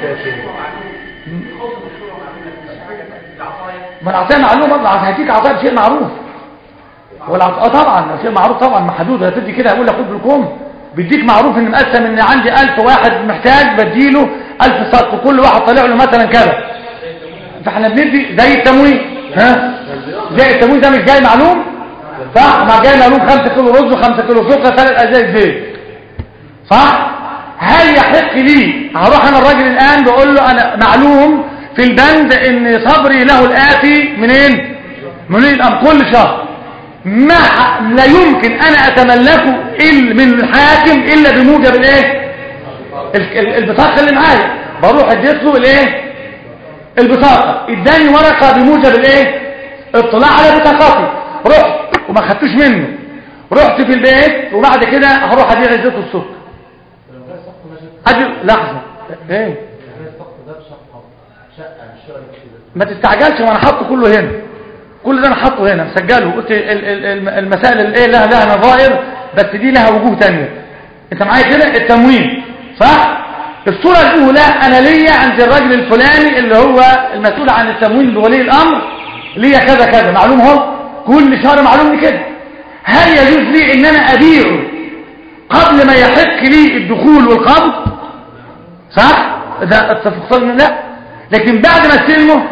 ما العطايا معلومه هديك عطايا بشيء معروف ولا اه طبعا شيء معروف طبعا محدود هتدي كده هقول لك خد بالكم بيديك معروف ان مقسم ان عندي ألف واحد محتاج بديله ألف صك وكل واحد طالع له مثلا كذا فاحنا بندي زي التموين ها زي التموين ده مش جاي معلوم صح ما جاي معلوم 5 كيلو رز و5 كيلو سكر ثلاث ازايز زيت صح هل يحق لي هروح انا الراجل الان بقول له انا معلوم في البند ان صبري له الاتي منين منين الام كل شهر ما لا يمكن انا اتملكه إلا من الحاكم الا بموجب الايه ال- ال- البطاقه اللي معايا بروح اديت له الايه البطاقه اداني ورقه بموجب الايه اطلاع على بطاقتي رحت وما خدتوش منه رحت في البيت وبعد كده هروح ابيع زيت السكر أجل لحظه ايه ما تستعجلش وانا حاطه كله هنا كل ده انا حاطه هنا مسجله قلت ال- ال- الم- المسائل اللي ايه لها لها نظائر بس دي لها وجوه تانية انت معايا كده التموين صح الصورة الاولى انا ليا عند الراجل الفلاني اللي هو المسؤول عن التموين بولي الامر ليا كذا كذا معلوم اهو كل شهر معلوم لي كده هل يجوز لي ان انا ابيعه قبل ما يحق لي الدخول والقبض صح ده اتفقنا لا لكن بعد ما استلمه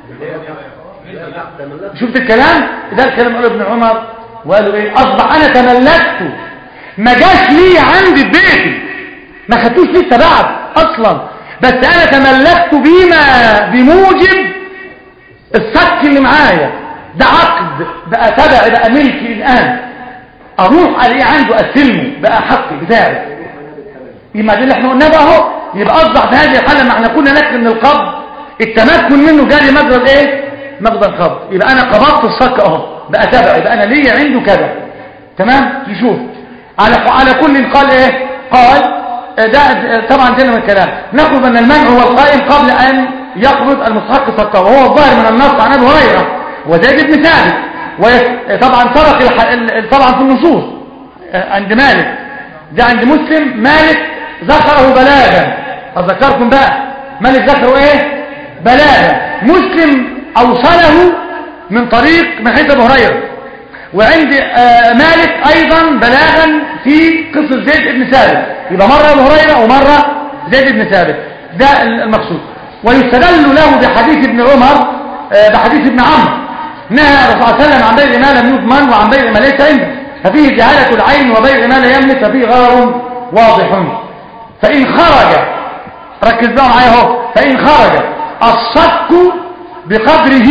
شفت الكلام ده الكلام قاله ابن عمر وقالوا ايه اصبح انا تملكته ما جاش لي عندي في بيتي ما خدتوش لسه بعد اصلا بس انا تملكته بما بموجب الصك اللي معايا ده عقد بقى تبعي بقى ملكي الان اروح عليه عنده استلمه بقى حقي بتاعي يبقى ده اللي احنا قلناه بقى اهو يبقى اصبح في هذه الحاله ما احنا كنا نكتب من القبض التمكن منه جاري مجرى الايه مجرى القبض يبقى انا قبضت الصك اهو بقى تبعي بقى انا ليا عنده كذا تمام نشوف على على كل قال ايه قال آه، ده ده- طبعا ده من الكلام ناخذ ان المنع هو القائم قبل ان يقبض المستحق صكه وهو الظاهر من النص عن ابي هريره وزيد بن ثابت ويس- طبعا سبق الح- ال- ال- طبعا في النصوص آه، عند مالك ده عند مسلم مالك ذكره بلاغا اذكركم بقى مالك ذكره ايه بلاغا مسلم اوصله من طريق من حيث ابو هريره وعند آه، مالك ايضا بلاغا في قصه زيد بن ثابت يبقى مره ابو هريره ومره زيد بن ثابت ده المقصود ويستدل له بحديث ابن عمر آه، بحديث ابن عمرو نهى الرسول صلى الله عليه وسلم عن بيع ما لم يضمن وعن بيع ما ليس عنده ففيه جهالة العين وبيع ما لا يملك ففيه غرر واضح فإن خرج ركز بقى معايا اهو فإن خرج الصك بقدره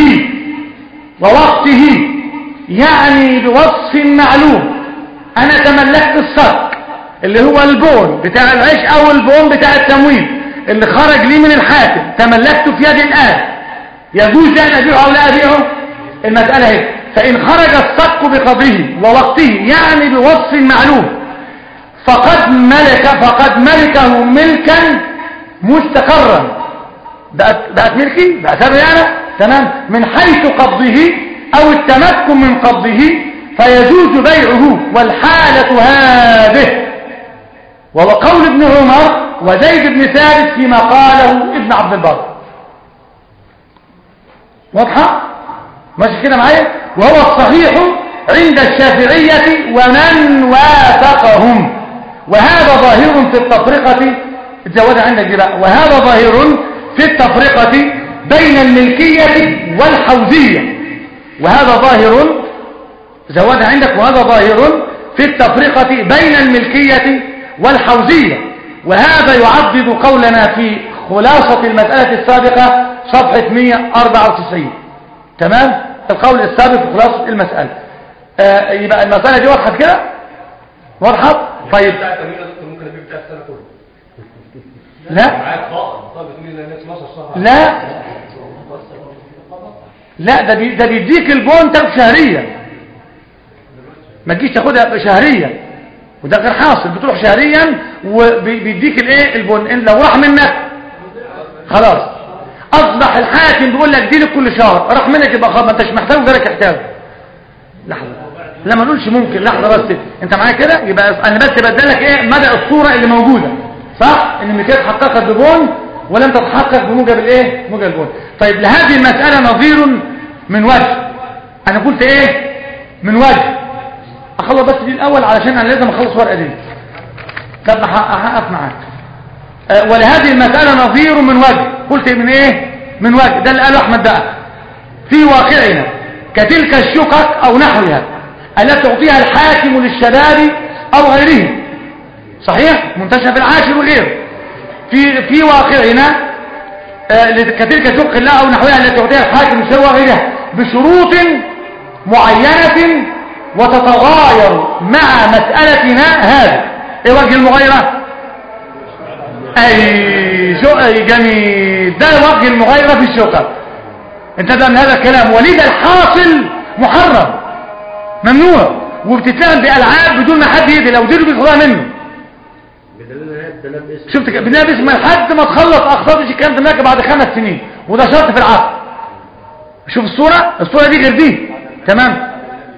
ووقته يعني بوصف معلوم أنا تملكت الصك اللي هو البون بتاع العيش أو البون بتاع التموين اللي خرج لي من الحاكم تملكته في يد الآن يجوز أن أبيعه أو لا أبيعه المسألة هي فإن خرج الصك بقدره ووقته يعني بوصف معلوم فقد ملك فقد ملكه ملكا مستقرا بقت, بقت ملكي بقت هذا يعني تمام من حيث قبضه أو التمكن من قبضه فيجوز بيعه والحالة هذه وهو قول ابن عمر وزيد بن ثابت فيما قاله ابن عبد البر واضحة ماشي كده معايا وهو الصحيح عند الشافعية ومن وافقهم وهذا ظاهر في التفرقة الجواد عندك دي بقى وهذا ظاهر في التفرقة بين الملكية والحوزية وهذا ظاهر زواد عندك وهذا ظاهر في التفرقة بين الملكية والحوزية وهذا يعضد قولنا في خلاصة المسألة السابقة صفحة 194 تمام القول السابق في خلاصة المسألة آه يبقى المسألة دي وضحت كده وضحت طيب بتاع التمويل ده ممكن ابيع بتاع السنه كله لا معاك طاقه طاقه بتقول لي الناس 12 شهر لا لا ده بي ده بيديك البون تاخد شهريا ما تجيش تاخدها شهريا وده غير حاصل بتروح شهريا وبيديك الايه البون إن لو راح منك خلاص اصبح الحاكم بيقول لك دي لك كل شهر راح منك يبقى خلاص ما انتش محتاج غيرك يحتاج لحظه لا ما نقولش ممكن لحظه بس انت معايا كده يبقى انا بس بدلك ايه مدى الصوره اللي موجوده صح ان الملكيه اتحققت ببون ولم تتحقق بموجب الايه موجب البون طيب لهذه المساله نظير من وجه انا قلت ايه من وجه اخلص بس دي الاول علشان انا لازم اخلص ورقه دي طب هقف معاك أه ولهذه المساله نظير من وجه قلت من ايه من وجه ده اللي قاله احمد بقى في واقعنا كتلك الشقق او نحوها التي تعطيها الحاكم للشباب او غيره صحيح منتشر في العاشر وغيره في في واقعنا آه كتلك شق الله او نحوها التي تعطيها الحاكم للشباب وغيرها بشروط معينه وتتغاير مع مسألتنا هذا ايه وجه المغايرة اي شو اي جميل ده وجه المغايرة في الشقق انتبه من هذا الكلام ولذا الحاصل محرم ممنوع وبتتلعب بألعاب بدون ما حد يدي لو ديله بيطلع منه بدليل ان هي الدلال باسم شفت كده بنلعب اسمها لحد ما تخلص اقساط الكلام ده معاك بعد خمس سنين وده شرط في العقد شوف الصورة الصورة دي غير دي تمام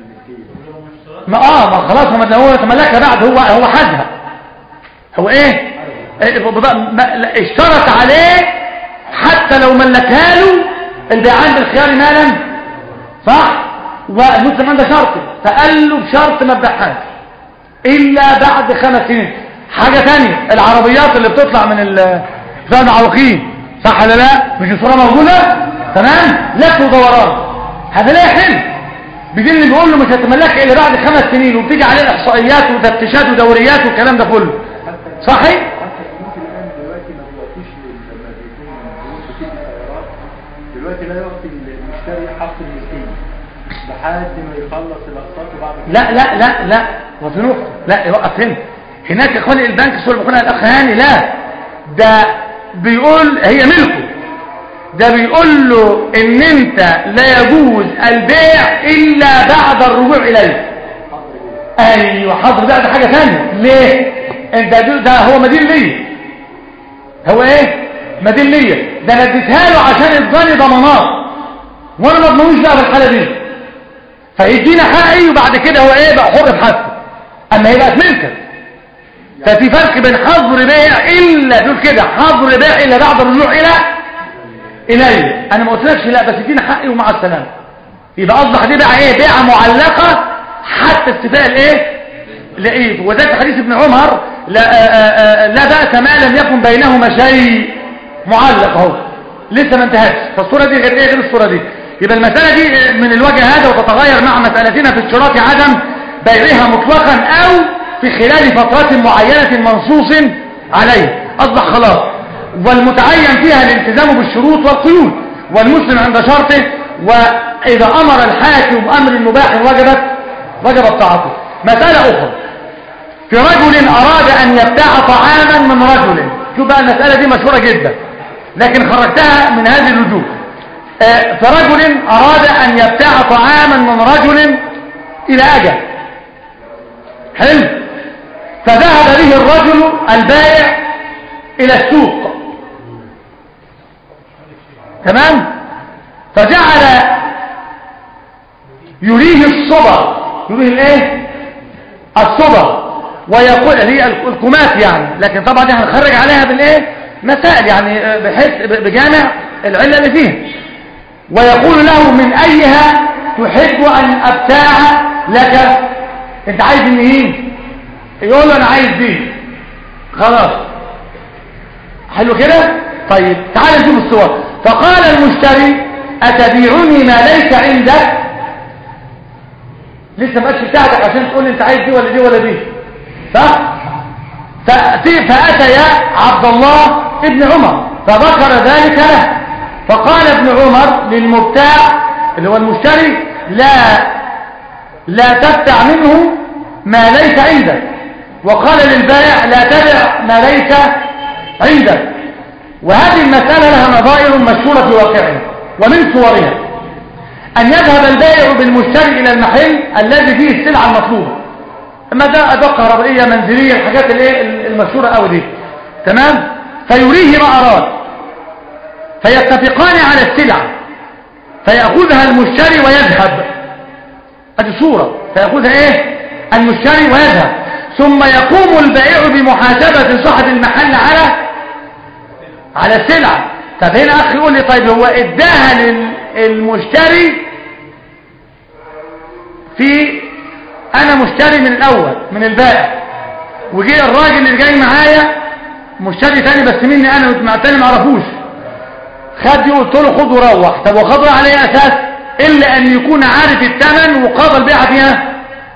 ما اه ما خلاص ما هو تملكها بعد هو هو حدها هو ايه إيه، بقى- ما- لا، اشترط عليه حتى لو ملكها له البيعان بالخيار مالا صح والمسلم عنده شرط فقال له بشرط ما تبيعهاش الا بعد خمس سنين حاجة تانية العربيات اللي بتطلع من ال بتاع المعوقين صح ولا لا مش الصورة موجودة تمام لف ودوران هذا لا يحل بدين اللي بيقول له مش هتملكها الا بعد خمس سنين وبتيجي عليه الاحصائيات وتفتيشات ودوريات والكلام ده كله صحيح حتى البنوك الان دلوقتي ما بيعطيش لل- لما بيكون البنوك بتدي سيارات دلوقتي لا يعطي المشتري حق الملكيه لحد ما يخلص الاقساط وبعد كده لا لا لا لا وفي نقطة لا يوقف هنا هناك يا اخواني البنك السوري بيقولها الاخ هاني لا ده بيقول هي ملكه ده بيقول له ان انت لا يجوز البيع الا بعد الرجوع اليه ايوه حاضر بقى ده حاجه ثانيه ليه انت ده, ده هو مدين ليا هو ايه مدين ليا ده انا اديتها له عشان يضمني ضمانات وانا ما اضمنوش بقى في الحاله دي فيدينا حقي وبعد كده هو ايه بقى حر بحثه اما هي بقت ملكك ففي فرق بين حظر بيع الا تقول كده حظر بيع الا بعد الرجوع الى الي انا ما قلتلكش لا بس ادينا حقي ومع السلامه يبقى اصبح دي بقى ايه بيعه معلقه حتى استفاء الايه لقيت وذلك حديث ابن عمر لا, آآ آآ لا بأس ما لم يكن بينهما شيء معلق اهو لسه ما انتهتش فالصوره دي غير ايه غير الصوره دي يبقى المساله دي من الوجه هذا وتتغير مع مسالتنا في اشتراط عدم بيعها مطلقا او في خلال فترات معينه منصوص عليه اصبح خلاص والمتعين فيها الالتزام بالشروط والقيود والمسلم عند شرطه واذا امر الحاكم بامر مباح وجبت وجبت طاعته مساله اخرى في رجل أراد أن يبتاع طعاما من رجل شوف بقى المسألة دي مشهورة جدا لكن خرجتها من هذه الوجوه آه، في رجل أراد أن يبتاع طعاما من رجل إلى أجل حلو فذهب به الرجل البائع إلى السوق تمام فجعل يريه الصبر يريه الايه الصبر ويقول هي الكمات يعني لكن طبعا دي هنخرج عليها بالايه مسائل يعني بحيث بجامع العله اللي فيها ويقول له من ايها تحب ان ابتاع لك انت عايز ان ايه يقول له انا عايز دي خلاص حلو كده طيب تعال نشوف الصور فقال المشتري اتبيعني ما ليس عندك لسه ما بقتش بتاعتك عشان تقول لي انت عايز دي ولا دي ولا دي صح فأتي فأتى يا عبد الله ابن عمر فذكر ذلك له فقال ابن عمر للمبتاع اللي هو المشتري لا لا تبتع منه ما ليس عندك وقال للبائع لا تبع ما ليس عندك وهذه المسألة لها نظائر مشهورة في واقعنا ومن صورها أن يذهب البائع بالمشتري إلى المحل الذي فيه السلعة المطلوبة اما ده ادوات كهربائيه منزليه الحاجات الايه المشهوره قوي دي تمام فيريه ما اراد فيتفقان على السلعه فياخذها المشتري ويذهب ادي صوره فياخذها ايه المشتري ويذهب ثم يقوم البائع بمحاسبه صاحب المحل على على السلعه طب هنا اخي يقول لي طيب هو اداها للمشتري في انا مشتري من الاول من البائع وجي الراجل اللي جاي معايا مشتري تاني بس مني انا مع التاني ما اعرفوش خد دي قلت له خد وروح طب وخد على ايه اساس الا ان يكون عارف الثمن وقاضى البيعه فيها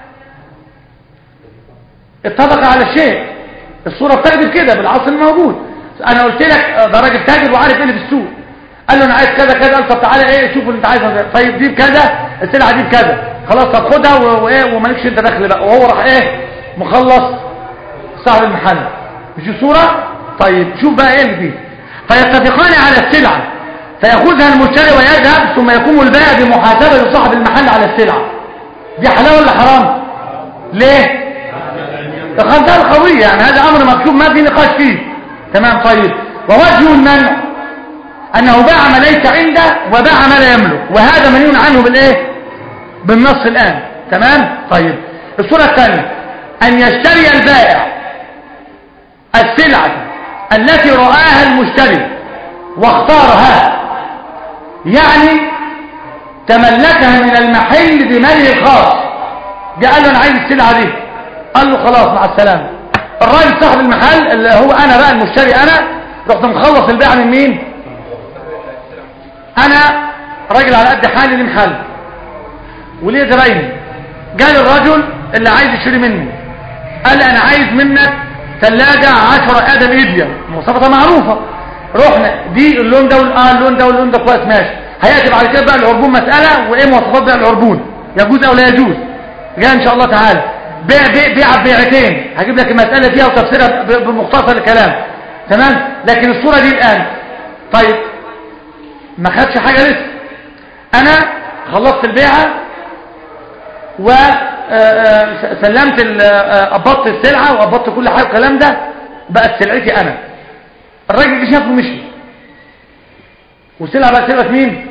اتفق على الشيء الصوره بتكذب كده بالعصر الموجود انا قلت لك ده راجل تاجر وعارف ايه اللي في السوق قال له انا عايز كذا كذا قال طب تعالى ايه شوف اللي انت عايزه طيب دي بكذا السلعه دي بكذا خلاص طب خدها و- وايه ومالكش انت دخل بقى وهو راح ايه مخلص صاحب المحل مش دي صورة طيب شوف بقى ايه اللي فيه فيتفقان على السلعة فيأخذها المشتري ويذهب ثم يقوم البائع بمحاسبة صاحب المحل على السلعة دي حلال ولا حرام ليه الخنزير قوية يعني هذا أمر مكتوب ما في نقاش فيه تمام طيب ووجه المنع أنه باع ما ليس عنده وباع ما لا يملك وهذا منهي عنه بالإيه بالنص الآن تمام طيب الصورة الثانية أن يشتري البائع السلعة التي رآها المشتري واختارها يعني تملكها من المحل بماله الخاص جاء قال له انا عايز السلعه دي قال له خلاص مع السلامه الراجل صاحب المحل اللي هو انا بقى المشتري انا رحت مخلص البيع من مين انا راجل على قد حالي لي محل وليه زبايني جالي الرجل اللي عايز يشتري مني قال لي انا عايز منك ثلاجة 10 ادم ايديا مواصفاتها معروفة رحنا دي اللون ده وال- اه اللون ده واللون ده كويس ماشي هياتي بعد كده بقى العربون مسألة وايه مواصفات بقى العربون يجوز او لا يجوز جاي ان شاء الله تعالى بيع بيع بيع بيعتين هجيب لك المسألة فيها وتفسيرها ب- بمختصر الكلام تمام لكن الصورة دي الان طيب ما خدش حاجة لسه انا خلصت البيعة وسلمت قبضت السلعة وقبضت كل حاجة والكلام ده بقت سلعتي انا الراجل جه شافه مشي والسلعة بقت سلعة مين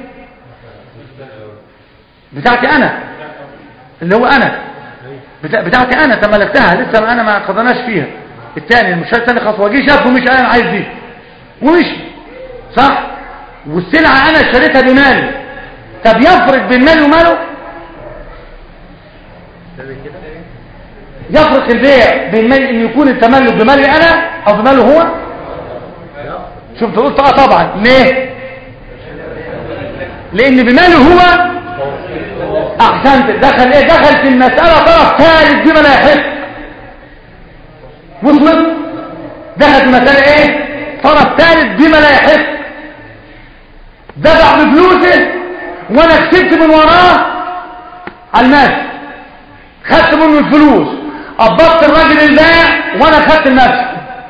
بتاعتي انا اللي هو انا بتا... بتاعتي انا تملكتها لسه ما انا ما قضناش فيها الثاني المشتري الثاني خلاص هو جه شافه مشي انا عايز دي ومشي صح والسلعة انا اشتريتها بمالي طب يفرق بين مالي وماله يفرق البيع بين مال ان يكون التملك بمالي انا او بماله هو شفت قلت اه طبعا ليه لان بماله هو احسنت دخل ايه دخل في المسألة طرف ثالث بما لا يحق وصلت دخل في المسألة ايه طرف ثالث بما لا يحق دفع بفلوسه وانا كسبت من وراه على المال خدت منه الفلوس قبضت الراجل البائع وانا خدت المال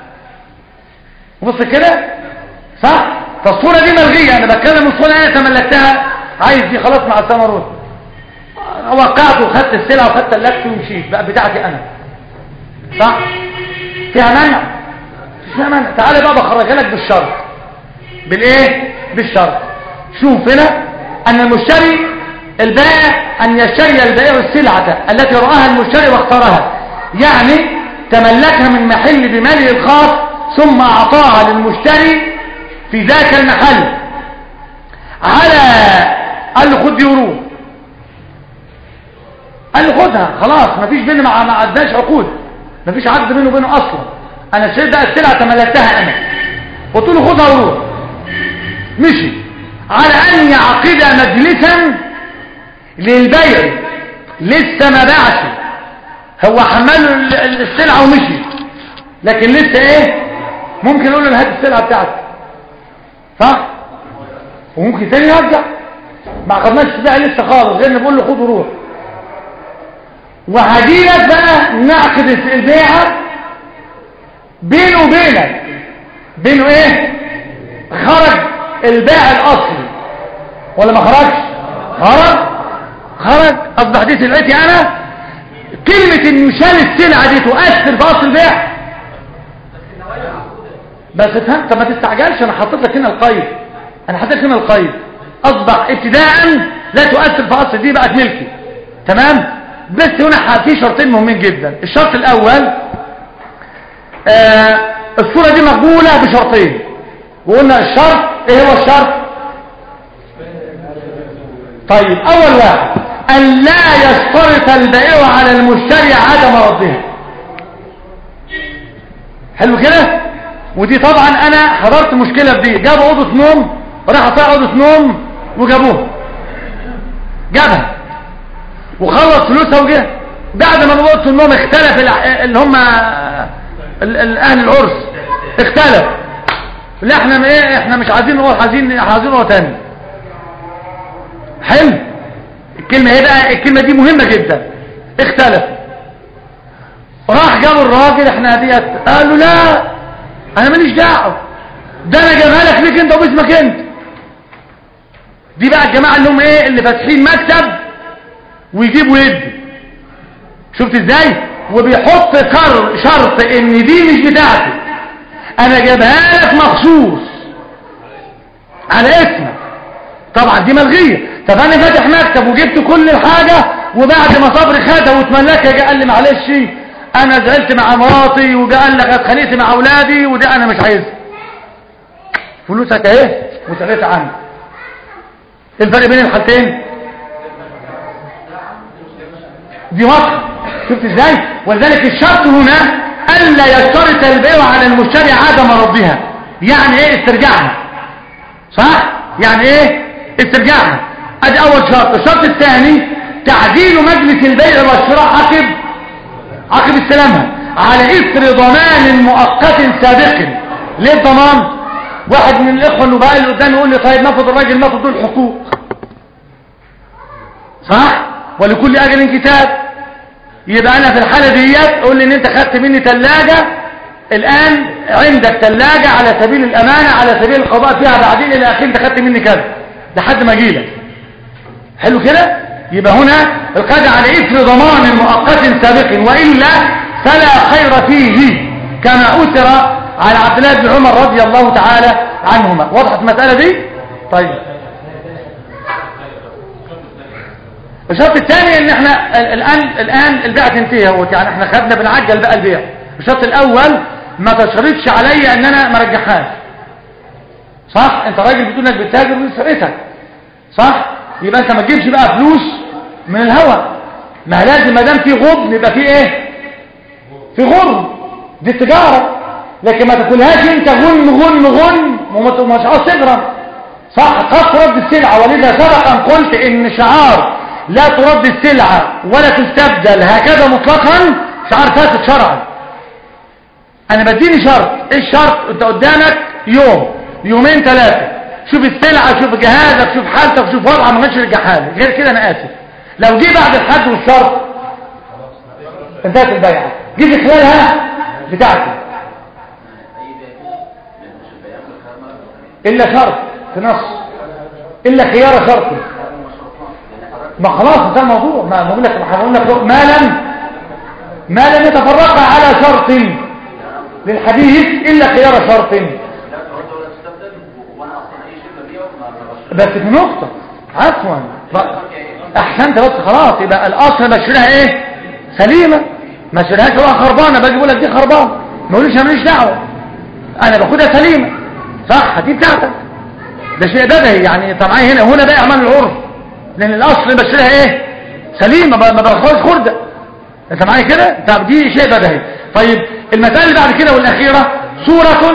بص كده صح فالصورة دي ملغية انا بتكلم الصورة انا تملكتها عايز دي خلاص مع السلامة روح وقعت وخدت السلعة وخدت اللبس ومشيت بقى بتاعتي انا صح فيها منع مش فيها منع تعالى بقى بخرجها لك بالشرط بالايه بالشرط شوف هنا ان المشتري البائع ان يشتري البائع السلعة التي رآها المشتري واختارها يعني تملكها من محل بماله الخاص ثم اعطاها للمشتري في ذاك المحل على قال له خد دي وروح قال له خدها خلاص مفيش بيننا ما ما عدناش عقود مفيش عقد بينه وبينه اصلا انا اشتريت بقى السلعه تملكتها انا قلت له خدها وروح مشي على ان يعقد مجلسا للبيع لسه ما باعش هو حمل ال- ال- السلعه ومشي لكن لسه ايه ممكن يقول له هات السلعه بتاعتك صح وممكن تاني يرجع ما عقدناش بقى لسه خالص غير نقول له خد وروح وهجيلك بقى نعقد البيعة بينه وبينك بينه ايه خرج البيع الاصلي ولا ما خرجش خرج خرج اصبح دي سلعتي انا كلمة ان شال السلعة دي تؤثر في اصل البيع بس افهم طب ما تستعجلش انا حطيت لك هنا القيد انا حطيت لك هنا القيد اصبح ابتداء لا تؤثر في اصل دي بقت ملكي تمام بس هنا في شرطين مهمين جدا الشرط الاول آه الصورة دي مقبولة بشرطين وقلنا الشرط ايه هو الشرط طيب اول واحد ان لا يشترط البائع على المشتري عدم ردها حلو كده ودي طبعا انا حضرت مشكلة بدي جابوا اوضة نوم راح اطلع اوضة نوم وجابوها جابها وخلص فلوسها وجه بعد ما اوضه النوم اختلف الع- اللي هم ال- ال- اهل العرس اختلف لا احنا ما ايه احنا مش عايزين نروح عايزين عايزين نروح تاني حلو الكلمة ايه بقى الكلمة دي مهمة جدا اختلف راح جابوا الراجل احنا ديت قال له لا انا ماليش دعوه ده انا جايبها لك ليك انت وباسمك انت دي بقى الجماعه اللي هم ايه اللي فاتحين مكتب ويجيبوا يدي شفت ازاي وبيحط كر شرط ان دي مش بتاعتي انا جايبها لك مخصوص على اسمك طبعا دي ملغيه طب انا فاتح مكتب وجبت كل الحاجه وبعد ما صبري خدها واتملكها جه قال لي معلش انا زعلت مع مراتي وده قال لك اتخانقت مع اولادي وده انا مش عايزها فلوسك اهي وسالت عني ايه الفرق بين الحالتين دي مصر شفت ازاي ولذلك الشرط هنا الا يشترط البيع على المشتري عدم ردها يعني ايه استرجاعها صح يعني ايه استرجاعها ادي اول شرط الشرط الثاني تعديل مجلس البيع والشراء عقب عقب استلامها على اثر ضمان مؤقت سابق ليه الضمان واحد من الاخوه النبلاء اللي قدامي يقول لي طيب ناخد الراجل ناخد دول حقوق صح ولكل اجل كتاب يبقى انا في الحاله ديت قول لي ان انت خدت مني ثلاجه الان عندك ثلاجه على سبيل الامانه على سبيل القضاء فيها بعدين الى اخره انت خدت مني كذا لحد ما اجيلك حلو كده يبقى هنا القاعده على اثر ضمان مؤقت سابق والا فلا خير فيه كما اثر على عبد الله بن عمر رضي الله تعالى عنهما وضحت المساله دي طيب الشرط الثاني ان احنا ال- الان الان البيع تنتهي اهوت يعني احنا خدنا بنعجل بقى البيع الشرط الاول ما تشرطش عليا ان انا ما ارجعهاش صح انت راجل بتقول انك بتتاجر وسرقتك صح يبقى انت ما تجيبش بقى فلوس من الهوا ما لازم ما دام في غبن يبقى في ايه في غرم دي التجاره لكن ما تاكلهاش انت غن غن غن وما مش عاوز تغرم صح قد ترد السلعه ولذا سبقا قلت ان شعار لا ترد السلعه ولا تستبدل هكذا مطلقا شعار فاسد شرعا انا بديني شرط ايه الشرط انت قدامك يوم يومين ثلاثه شوف السلعه شوف جهازك شوف حالتك شوف وضعك ما كانش يرجعها لي غير كده انا اسف لو جه بعد الحد والشرط انتهت البيعه جيت خلالها بتاعتي اي بيع كده مش البيع كده الا شرط في نص الا خيار شرط ما خلاص ده الموضوع ما بقول لك ما هقول لك ما لم ما لم يتفرق على شرط للحديث الا خيار شرط لا ترد ولا تستبدل وانا اصلا اي شيء ببيعه ما ما بس بشتريش في نقطة عفوا احسنت بس خلاص يبقى الاصل بشتريها ايه سليمة ما اشتريهاش هو خربانة باجي بقول لك دي خربانة ما اقولش انا ماليش دعوة انا باخدها سليمة صح دي بتاعتك ده شيء بدهي يعني طبعا هنا هنا بقى اعمال العرف لان الاصل بشتريها ايه سليمة ما ما باخدهاش خردة انت معايا كده طب دي شيء بدهي طيب المسألة اللي بعد كده والاخيرة صورة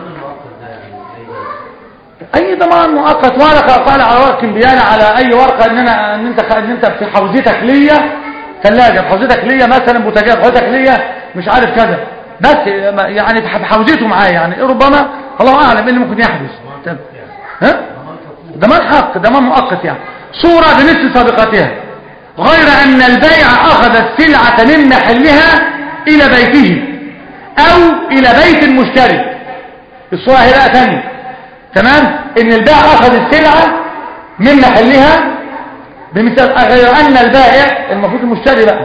اي ضمان مؤقت ورقه قال على ورقه بيانه على اي ورقه ان انا ان انت ان انت في حوزتك ليا ثلاجه في حوزتك ليا مثلا بوتاجاز في حوزتك ليا مش عارف كذا بس يعني في حوزته معايا يعني ربما الله اعلم ايه اللي ممكن يحدث طب. ها ضمان حق ضمان مؤقت يعني صوره بنصف سابقتها غير ان البائع اخذ السلعه من محلها الى بيته او الى بيت المشتري الصوره هي بقى ثانيه تمام ان البائع اخذ السلعة من محلها بمثال غير ان البائع المفروض المشتري بقى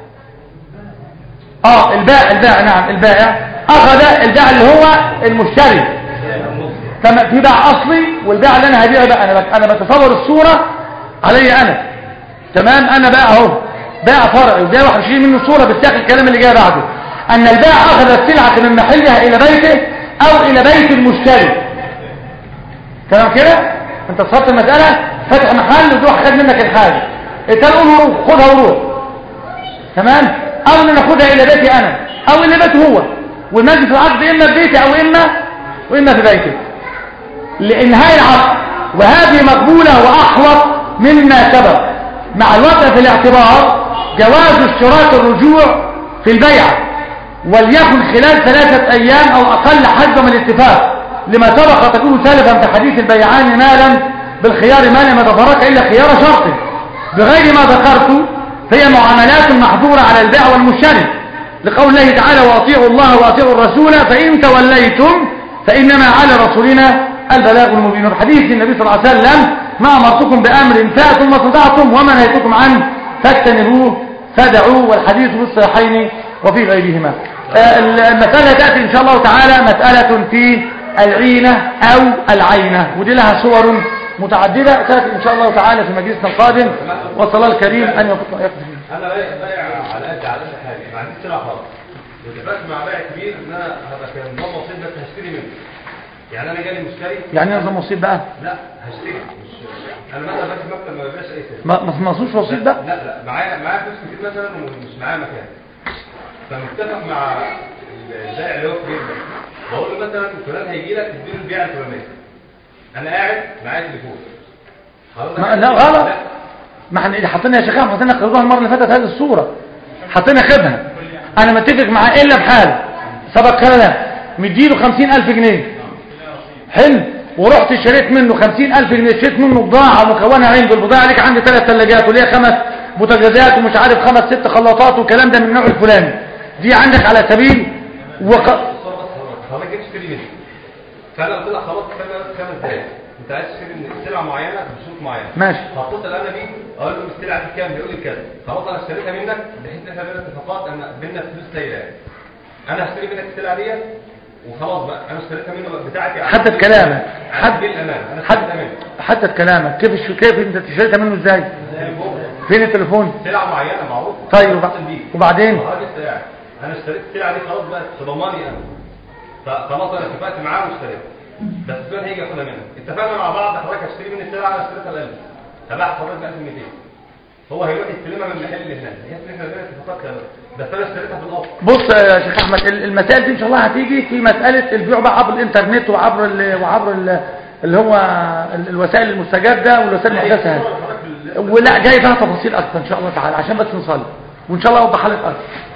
اه البائع البائع نعم البائع اخذ البائع اللي هو المشتري تمام في بيع اصلي والبيع اللي انا هبيعه بقى انا بت- انا بتصور الصورة علي انا تمام انا بقى اهو بائع فرعي وبيع واحد يشيل منه صورة بالساق الكلام اللي جاي بعده ان البائع اخذ السلعة من محلها الى بيته او الى بيت المشتري تمام كده انت تصرت المسألة فتح محل وتروح خد منك الحاجة انت تقول روح خدها وروح تمام او ان ناخدها الى بيتي انا او الى بيته هو والمجلس العقد اما في بيتي او اما واما في بيته لانهاء العقد وهذه مقبولة واحوط مما سبق مع الوضع في الاعتبار جواز اشتراط الرجوع في البيع وليكن خلال ثلاثة ايام او اقل حسب من الاتفاق لما سبق تقول سالفا في حديث البيعان ما لم بالخيار ما لم يتفرق الا خيار شرط بغير ما ذكرت فهي معاملات محظورة على البيع والمشتري لقول الله تعالى واطيعوا الله واطيعوا الرسول فإن توليتم فإنما على رسولنا البلاغ المبين الحديث النبي صلى الله عليه وسلم ما أمرتكم بأمر فاتم ما استطعتم وما نهيتكم عنه فاجتنبوه فدعوه والحديث في الصحيحين وفي غيرهما آه، المسألة تأتي إن شاء الله تعالى مسألة في العينة أو العينة ودي لها صور متعددة تأتي إن شاء الله تعالى في مجلسنا القادم والصلاة الكريم أن يوفقنا ويقضي فيه. انا بايع بايع على قد على قد حاجه ما عنديش سلعه خالص واتفقت مع بائع كبير ان انا هبقى كان نظام بسيط بس هشتري منه يعني انا جالي مشتري يعني ايه نظام وسيط بقى لا هشتري مش انا مثلا باجي في مكتب ما ببيعش اي سلعه ما ما تنصوش وسيط لا بقى لا لا معايا معايا فلوس كتير مثلا ومش معايا مكان فمتفق مع البائع اللي هو كبير ده بقول له مثلا فلان هيجي لك تديله البيع الفلانيه انا قاعد معايا تليفون حضرتك ما- عايز لا، تديله؟ غلط. ما احنا حطينا يا شيخ أحمد، حطينا قرضها المره اللي فاتت هذه الصوره حطينا خدها انا متفق معاه الا بحال سبق كلام مديله 50000 جنيه حلو ورحت اشتريت منه 50000 جنيه اشتريت منه بضاعه مكونه عنده البضاعه ليك عندي ثلاث ثلاجات وليها خمس بوتاجازات ومش عارف خمس ست خلاطات والكلام ده من النوع الفلاني دي عندك على سبيل وق... حضرتك جيت تشتري مني فانا قلت لك خلاص خمس خمس دقايق انت عايز تشتري من سلعه معينه بشروط معينه ماشي هتصل انا بيه اقول له السلعه دي بكام يقول لي بكذا خلاص انا اشتريتها منك بحيث ان احنا بينا اتفاقات ان بينا فلوس سايله يعني. انا هشتري منك السلعه دي وخلاص بقى انا اشتريتها منه بتاعتي على حدد سبيل- كلامك. على حد- سبيل الامان انا حد اشتريتها منه حدد كلامك كيف الش- كيف انت اشتريتها منه ازاي تليفون فين التليفون سلعه معينه معروفه طيب اتصل وب- بيه. وبعدين الراجل ساعة. انا اشتريت السلعه دي خلاص بقى تضمني انا فخلاص انا اتفقت معاه واشتريتها بس الفلان هيجي ياخدها منك اتفقنا مع بعض حضرتك هتشتري من السلعه انا اشتريتها ب 1000 هباع حضرتك ب 1200 هو هيروح يستلمها من المحل اللي هناك هي ان احنا بينا اتفاقات كده بس انا اشتريتها بالاصل بص يا شيخ احمد ال- المسائل دي ان شاء الله هتيجي في مساله البيع بقى عبر الانترنت وعبر ال وعبر ال اللي هو ال- الوسائل المستجده والوسائل المحدثه هذه ولا جاي فيها تفاصيل اكتر ان شاء الله تعالى عشان بس نصلي وان شاء الله اوضح لك اكتر